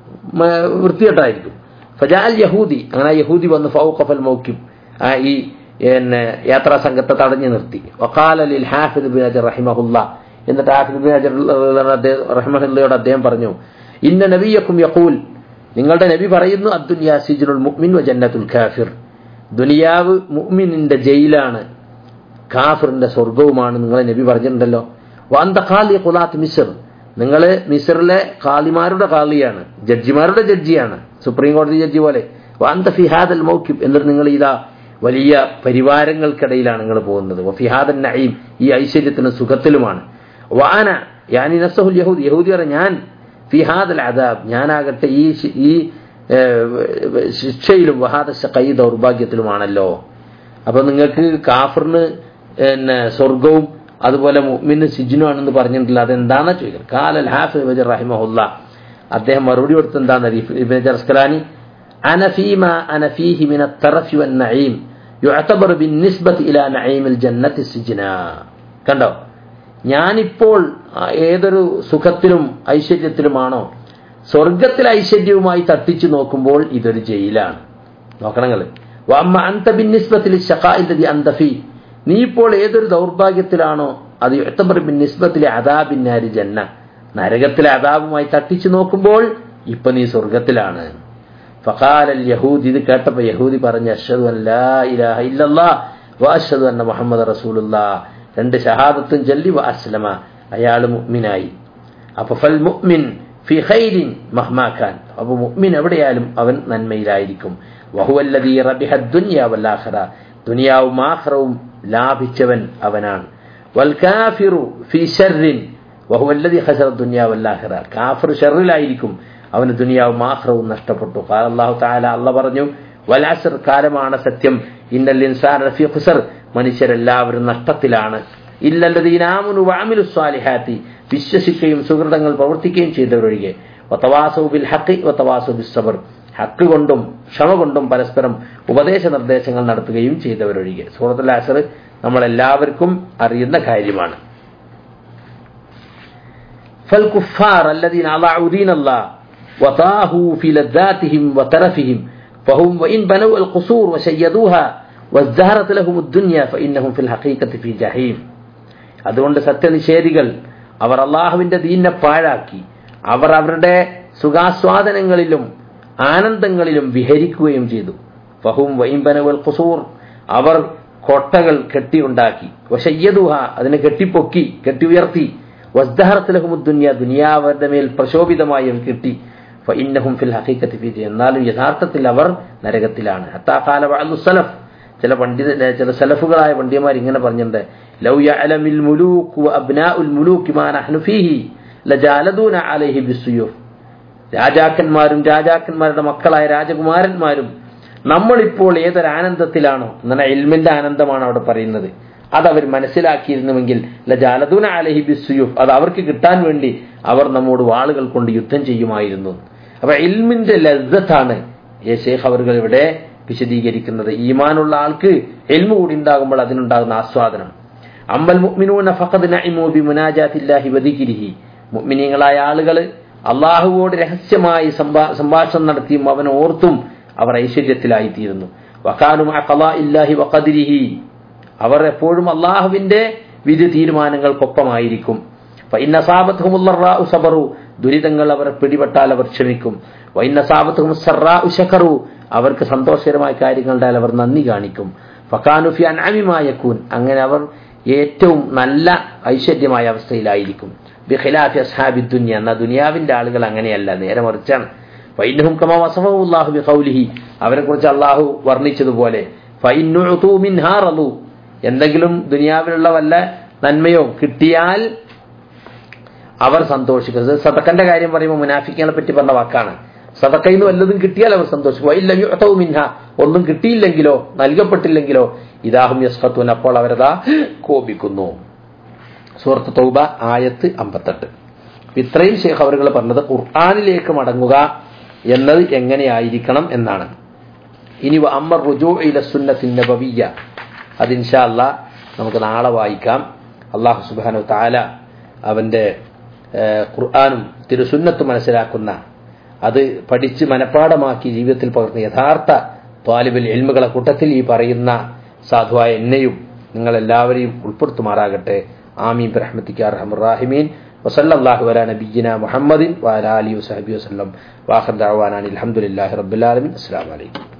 മ- വൃത്തികെട്ടായിരിക്കും ഫജാൽ യഹൂദി അങ്ങനെ ആ യഹൂദി വന്ന് ഫൗഖഫൽ മൗക്കിം ആ ഈ പിന്നെ യാത്രാ സംഘത്തെ തടഞ്ഞു നിർത്തി വഖാല ലിൽ ഹാഫിദ് ബിൻ അജർ റഹിമഹുല്ല എന്നിട്ട് ഹാഫിദ് ബിൻ അജർ റഹിമഹുല്ലയോട് അദ്ദേഹം പറഞ്ഞു ഇന്ന നബിയക്കും യഖൂൽ നിങ്ങളുടെ നബി പറയുന്നു അദ്ദുനിയാ സിജ്നുൽ മുഅ്മിൻ വ ജന്നത്തുൽ കാഫിർ ദുനിയാവ് മുഅ്മിനിന്റെ ജയിലാണ് കാഫിറിന്റെ സ്വർഗവുമാണ് നിങ്ങളെ നബി പറഞ്ഞിട്ടുണ്ടല്ലോ വാന്ത ഖാലി ഖുലാത്ത് മിസ്ർ നിങ്ങൾ മിസ്റിലെ ഖാലിമാരുടെ ഖാലിയാണ് ജഡ്ജിമാരുടെ ജഡ്ജിയാണ് സുപ്രീം കോടതി ജഡ്ജി പോലെ വാന്ത ഫിഹാദൽ മൗക്കിബ് എന്നിട്ട് നിങ്ങൾ ഇതാ വലിയ പരിവാരങ്ങൾക്കിടയിലാണ് നിങ്ങൾ പോകുന്നത് ഫിഹാദൻ നഈം ഈ ഐശ്വര്യത്തിനും സുഖത്തിലുമാണ് വാന യാനി നസഹുൽ യഹൂദ് യഹൂദി പറ ഞാൻ ഫിഹാദൽ അദാബ് ഞാനാകട്ടെ ഈ ശി- ഈ ഏഹ്, ശിക്ഷയിലും വഹാദ കൈ ദൗർഭാഗ്യത്തിലുമാണല്ലോ അപ്പൊ നിങ്ങൾക്ക് കാഫറിന് പിന്നെ സ്വർഗവും അതുപോലെ മുഅ്മിന് സിജ്നുമാണെന്ന് പറഞ്ഞിട്ടില്ല അതെന്താണെന്ന് ചോദിക്കുന്നത് കാലൽ ഹാഫിദ് ബജർ റഹിമഹുല്ല അദ്ദേഹം മറുപടി കൊടുത്ത് എന്താണെന്ന് ഇബൻ ജർസ്കലാനി അനഫീമ അനഫീഹി മിന തറഫി വൻ നഈം യുഅതബറു ബിന്നിസ്ബത്തി ഇലാ നഈമിൽ ജന്നത്തി സിജ്ന കണ്ടോ ഞാനിപ്പോൾ ആ, ഏതൊരു സുഖത്തിലും ഐശ്വര്യത്തിലുമാണോ സ്വർഗത്തിലെ ഐശ്വര്യവുമായി തട്ടിച്ചു നോക്കുമ്പോൾ ഇതൊരു ജയിലാണ് നോക്കണങ്ങൾ വമ്മ അന്ത ബിന്നിസ്ബത്തിൽ ഷഖാഇല്ലതി അന്തഫി നീ ഇപ്പോൾ ഏതൊരു ദൗർഭാഗ്യത്തിലാണോ അത് യുഅതബറു ബിന്നിസ്ബത്തിലെ അദാബിന്നാരി ജന്ന നരകത്തിലെ അദാബുമായി തട്ടിച്ചു നോക്കുമ്പോൾ ഇപ്പൊ നീ സ്വർഗത്തിലാണ് ഫഖാല യഹൂദി ഇത് കേട്ടപ്പോ യഹൂദി പറഞ്ഞു അഷ്ഹദു അൻ ലാ ഇലാഹ ഇല്ലല്ലാ വ അഷ്ഹദു അന്ന മുഹമ്മദ് റസൂലുള്ളാ രണ്ട് ഷഹാദത്തും ചൊല്ലി വ അസ്ലമ അയാൾ മുഅ്മിനായി അപ്പൊ ഫൽ മുഅ്മിൻ ഫി ഖൈരിൻ മഹ്മാ ഖാൻ അപ്പൊ മുഅ്മിൻ എവിടെയാലും അവൻ നന്മയിലായിരിക്കും വഹുവല്ലദീ റബിഹ ദുനിയ വൽ ആഖിറ ദുനിയാവും ആഖിറവും ലാഭിച്ചവൻ അവനാണ് വൽ കാഫിറു ഫി ശർറിൻ വഹുവല്ലദീ ഖസറ ദുനിയ വൽ ആഖിറ കാഫിർ ഷർറിലായിരിക്കും അവന് ദുനിയാവും ആഖിറവും നഷ്ടപ്പെട്ടു ഖാല അല്ലാഹു തആല അല്ല പറഞ്ഞു വൽ അസ്ർ കാലമാണ് സത്യം ഇന്നൽ ഇൻസാന ലഫീ ഖുസർ മനുഷ്യരെല്ലാവരും നഷ്ടത്തിലാണ് ഇല്ലല്ലദീന ആമനു വഅമിലു സ്വാലിഹാത്തി വിശ്വസിക്കുകയും സുഹൃതങ്ങൾ പ്രവർത്തിക്കുകയും ചെയ്തവരൊഴികെ വതവാസൗ ബിൽ ഹഖി വതവാസൗ ബിസ് സബർ ഹക്ക് കൊണ്ടും ക്ഷമ കൊണ്ടും പരസ്പരം ഉപദേശ നിർദ്ദേശങ്ങൾ നടത്തുകയും ചെയ്തവരൊഴികെ സൂറത്തുൽ അസർ നമ്മളെല്ലാവർക്കും അറിയുന്ന കാര്യമാണ് فالكفار الذين أضاعوا دين الله وطاهوا في لذاتهم وترفهم فهم وإن بنوا القصور وشيدوها وازدهرت لهم الدنيا فإنهم في الحقيقة في جحيم അതുകൊണ്ട് സത്യനിഷേധികൾ അവർ അള്ളാഹുവിന്റെ ദീനിനെ പാഴാക്കി അവർ അവരുടെ സുഖാസ്വാദനങ്ങളിലും ആനന്ദങ്ങളിലും വിഹരിക്കുകയും ചെയ്തു ഫഹും വൈംബനവൽ ഖുസൂർ അവർ കൊട്ടകൾ കെട്ടിയുണ്ടാക്കി വശയ്യദുഹ അതിനെ കെട്ടിപ്പൊക്കി കെട്ടി ഉയർത്തി വസ്ദഹറത്തിലഹുമുദ്ദുനിയ ദുനിയാവരുടെ മേൽ പ്രശോഭിതമായി അത് കിട്ടി ഫഇന്നഹും ഫിൽ ഹഖീഖത്തി ഫീ എന്നാലും യഥാർത്ഥത്തിൽ അവർ നരകത്തിലാണ് ഹത്താ ഖാല ബഅദു സലഫ് ചില പണ്ഡിത ചില സലഫുകളായ പണ്ഡിതന്മാർ ഇങ്ങനെ പറഞ്ഞിട്ടുണ്ട് ലൗ യഅലമിൽ മുലൂക്ക് വ അബ്നാഉൽ മുലൂക്ക് മാ നഹ്നു ഫീഹി ലജാലദൂന അലൈഹി ബിസ്സുയൂഫ് രാജാക്കന്മാരും രാജാക്കന്മാരുടെ മക്കളായ രാജകുമാരന്മാരും നമ്മളിപ്പോൾ ഏതൊരു ആനന്ദത്തിലാണോ എന്നാൽ ഇൽമിന്റെ ആനന്ദമാണ് അവിടെ പറയുന്നത് അത് അവർ മനസ്സിലാക്കിയിരുന്നുവെങ്കിൽ ലജാലദൂന അലഹി ബിസ്സുയൂഫ് അത് അവർക്ക് കിട്ടാൻ വേണ്ടി അവർ നമ്മോട് വാളുകൾ കൊണ്ട് യുദ്ധം ചെയ്യുമായിരുന്നു അപ്പൊ ഇൽമിന്റെ ലജ്ജത്താണ് ഏ ഷേഖ് അവർ ഇവിടെ വിശദീകരിക്കുന്നത് ഈമാനുള്ള ആൾക്ക് എൽമു കൂടി ഉണ്ടാകുമ്പോൾ അതിനുണ്ടാകുന്ന ആസ്വാദനം അമ്പൽ മുഅ്മിനൂന ഫഖദ് നഇമു ബി മുനാജാത്തില്ലാഹി വദിക്രിഹി മുഅ്മിനീങ്ങളായ ആളുകൾ അള്ളാഹുവോട് രഹസ്യമായി സംഭാ- സംഭാഷണം നടത്തിയും അവനെ ഓർത്തും അവർ ഐശ്വര്യത്തിലായിത്തീരുന്നു വഖാനും ഇല്ലാഹി വഖദിരിഹി അവർ എപ്പോഴും അള്ളാഹുവിന്റെ വിധി തീരുമാനങ്ങൾക്കൊപ്പമായിരിക്കും ഫഇന്ന സാബത്തുഹുമുല്ലറാഉ സബറു ദുരിതങ്ങൾ അവരെ പിടിപെട്ടാൽ അവർ ക്ഷമിക്കും വൈന്ന സാബത്തുഹും സറാഉ ശഖറു അവർക്ക് സന്തോഷകരമായ കാര്യങ്ങളുണ്ടായാൽ അവർ നന്ദി കാണിക്കും ഫക്കാനുഫി അൻഅമിമായക്കൂൻ അങ്ങനെ അവർ ഏറ്റവും നല്ല ഐശ്വര്യമായ അവസ്ഥയിലായിരിക്കും ബിഖിലാഫി അസ്ഹാബി ദുനിയ എന്ന ദുനിയാവിന്റെ ആളുകൾ അങ്ങനെയല്ല നേരെ മറിച്ചാണ് ഫൈനഹും കമാ വസഫഹുല്ലാഹു ബിഖൗലിഹി അവരെ കുറിച്ച് അള്ളാഹു വർണ്ണിച്ചതുപോലെ ഫൈനുഉതു മിൻഹാ റളു എന്തെങ്കിലും ദുനിയാവിലുള്ള വല്ല നന്മയോ കിട്ടിയാൽ അവർ സന്തോഷിക്കുന്നത് സദക്കന്റെ കാര്യം പറയുമ്പോൾ മുനാഫിക്കുകളെ പറ്റി പറഞ്ഞ വാക്കാണ് സദക്കയിൽ നിന്ന് വല്ലതും കിട്ടിയാൽ അവർ സന്തോഷിക്കും വൈല്ല യുഅതഉ മിൻഹ ഒന്നും കിട്ടിയില്ലെങ്കിലോ നൽകപ്പെട്ടില്ലെങ്കിലോ ഇദാഹും യസ്ഖത്തുൻ അപ്പോൾ അവരതാ കോപിക്കുന്നു സൂറത്ത് തൗബ ആയത്ത് അമ്പത്തെട്ട് ഇത്രയും ശേഖ് അവറുകൾ പറഞ്ഞത് ഖുർആാനിലേക്ക് മടങ്ങുക എന്നത് എങ്ങനെയായിരിക്കണം എന്നാണ് ഇനി അമ്മർ റുജു ഇല സുന്നത്തിൻ നബവിയ അത് ഇൻഷാ അല്ലാ നമുക്ക് നാളെ വായിക്കാം അള്ളാഹു സുബാനു താല അവന്റെ ഏഹ്, ഖുർആാനും തിരുസുന്നത്തും മനസ്സിലാക്കുന്ന അത് പഠിച്ച് മനഃപ്പാടമാക്കി ജീവിതത്തിൽ പകർന്ന യഥാർത്ഥ ത്വാലിബിൽ എൽമുകളെ കൂട്ടത്തിൽ ഈ പറയുന്ന സാധുവായ എന്നെയും നിങ്ങളെല്ലാവരെയും ഉൾപ്പെടുത്തുമാറാകട്ടെ ആമീൻ റഹ്മത്തിക്ക് അർഹമുറാഹിമീൻ വസല്ലാഹു വല നബീന മുഹമ്മദിൻ വാല അലി വസഹബി വസ്ലം വാഹർ ദാവാനാൻ അലഹമുല്ലാഹി റബ്ബുലാലമിൻ അസ്സാം വലൈക്കും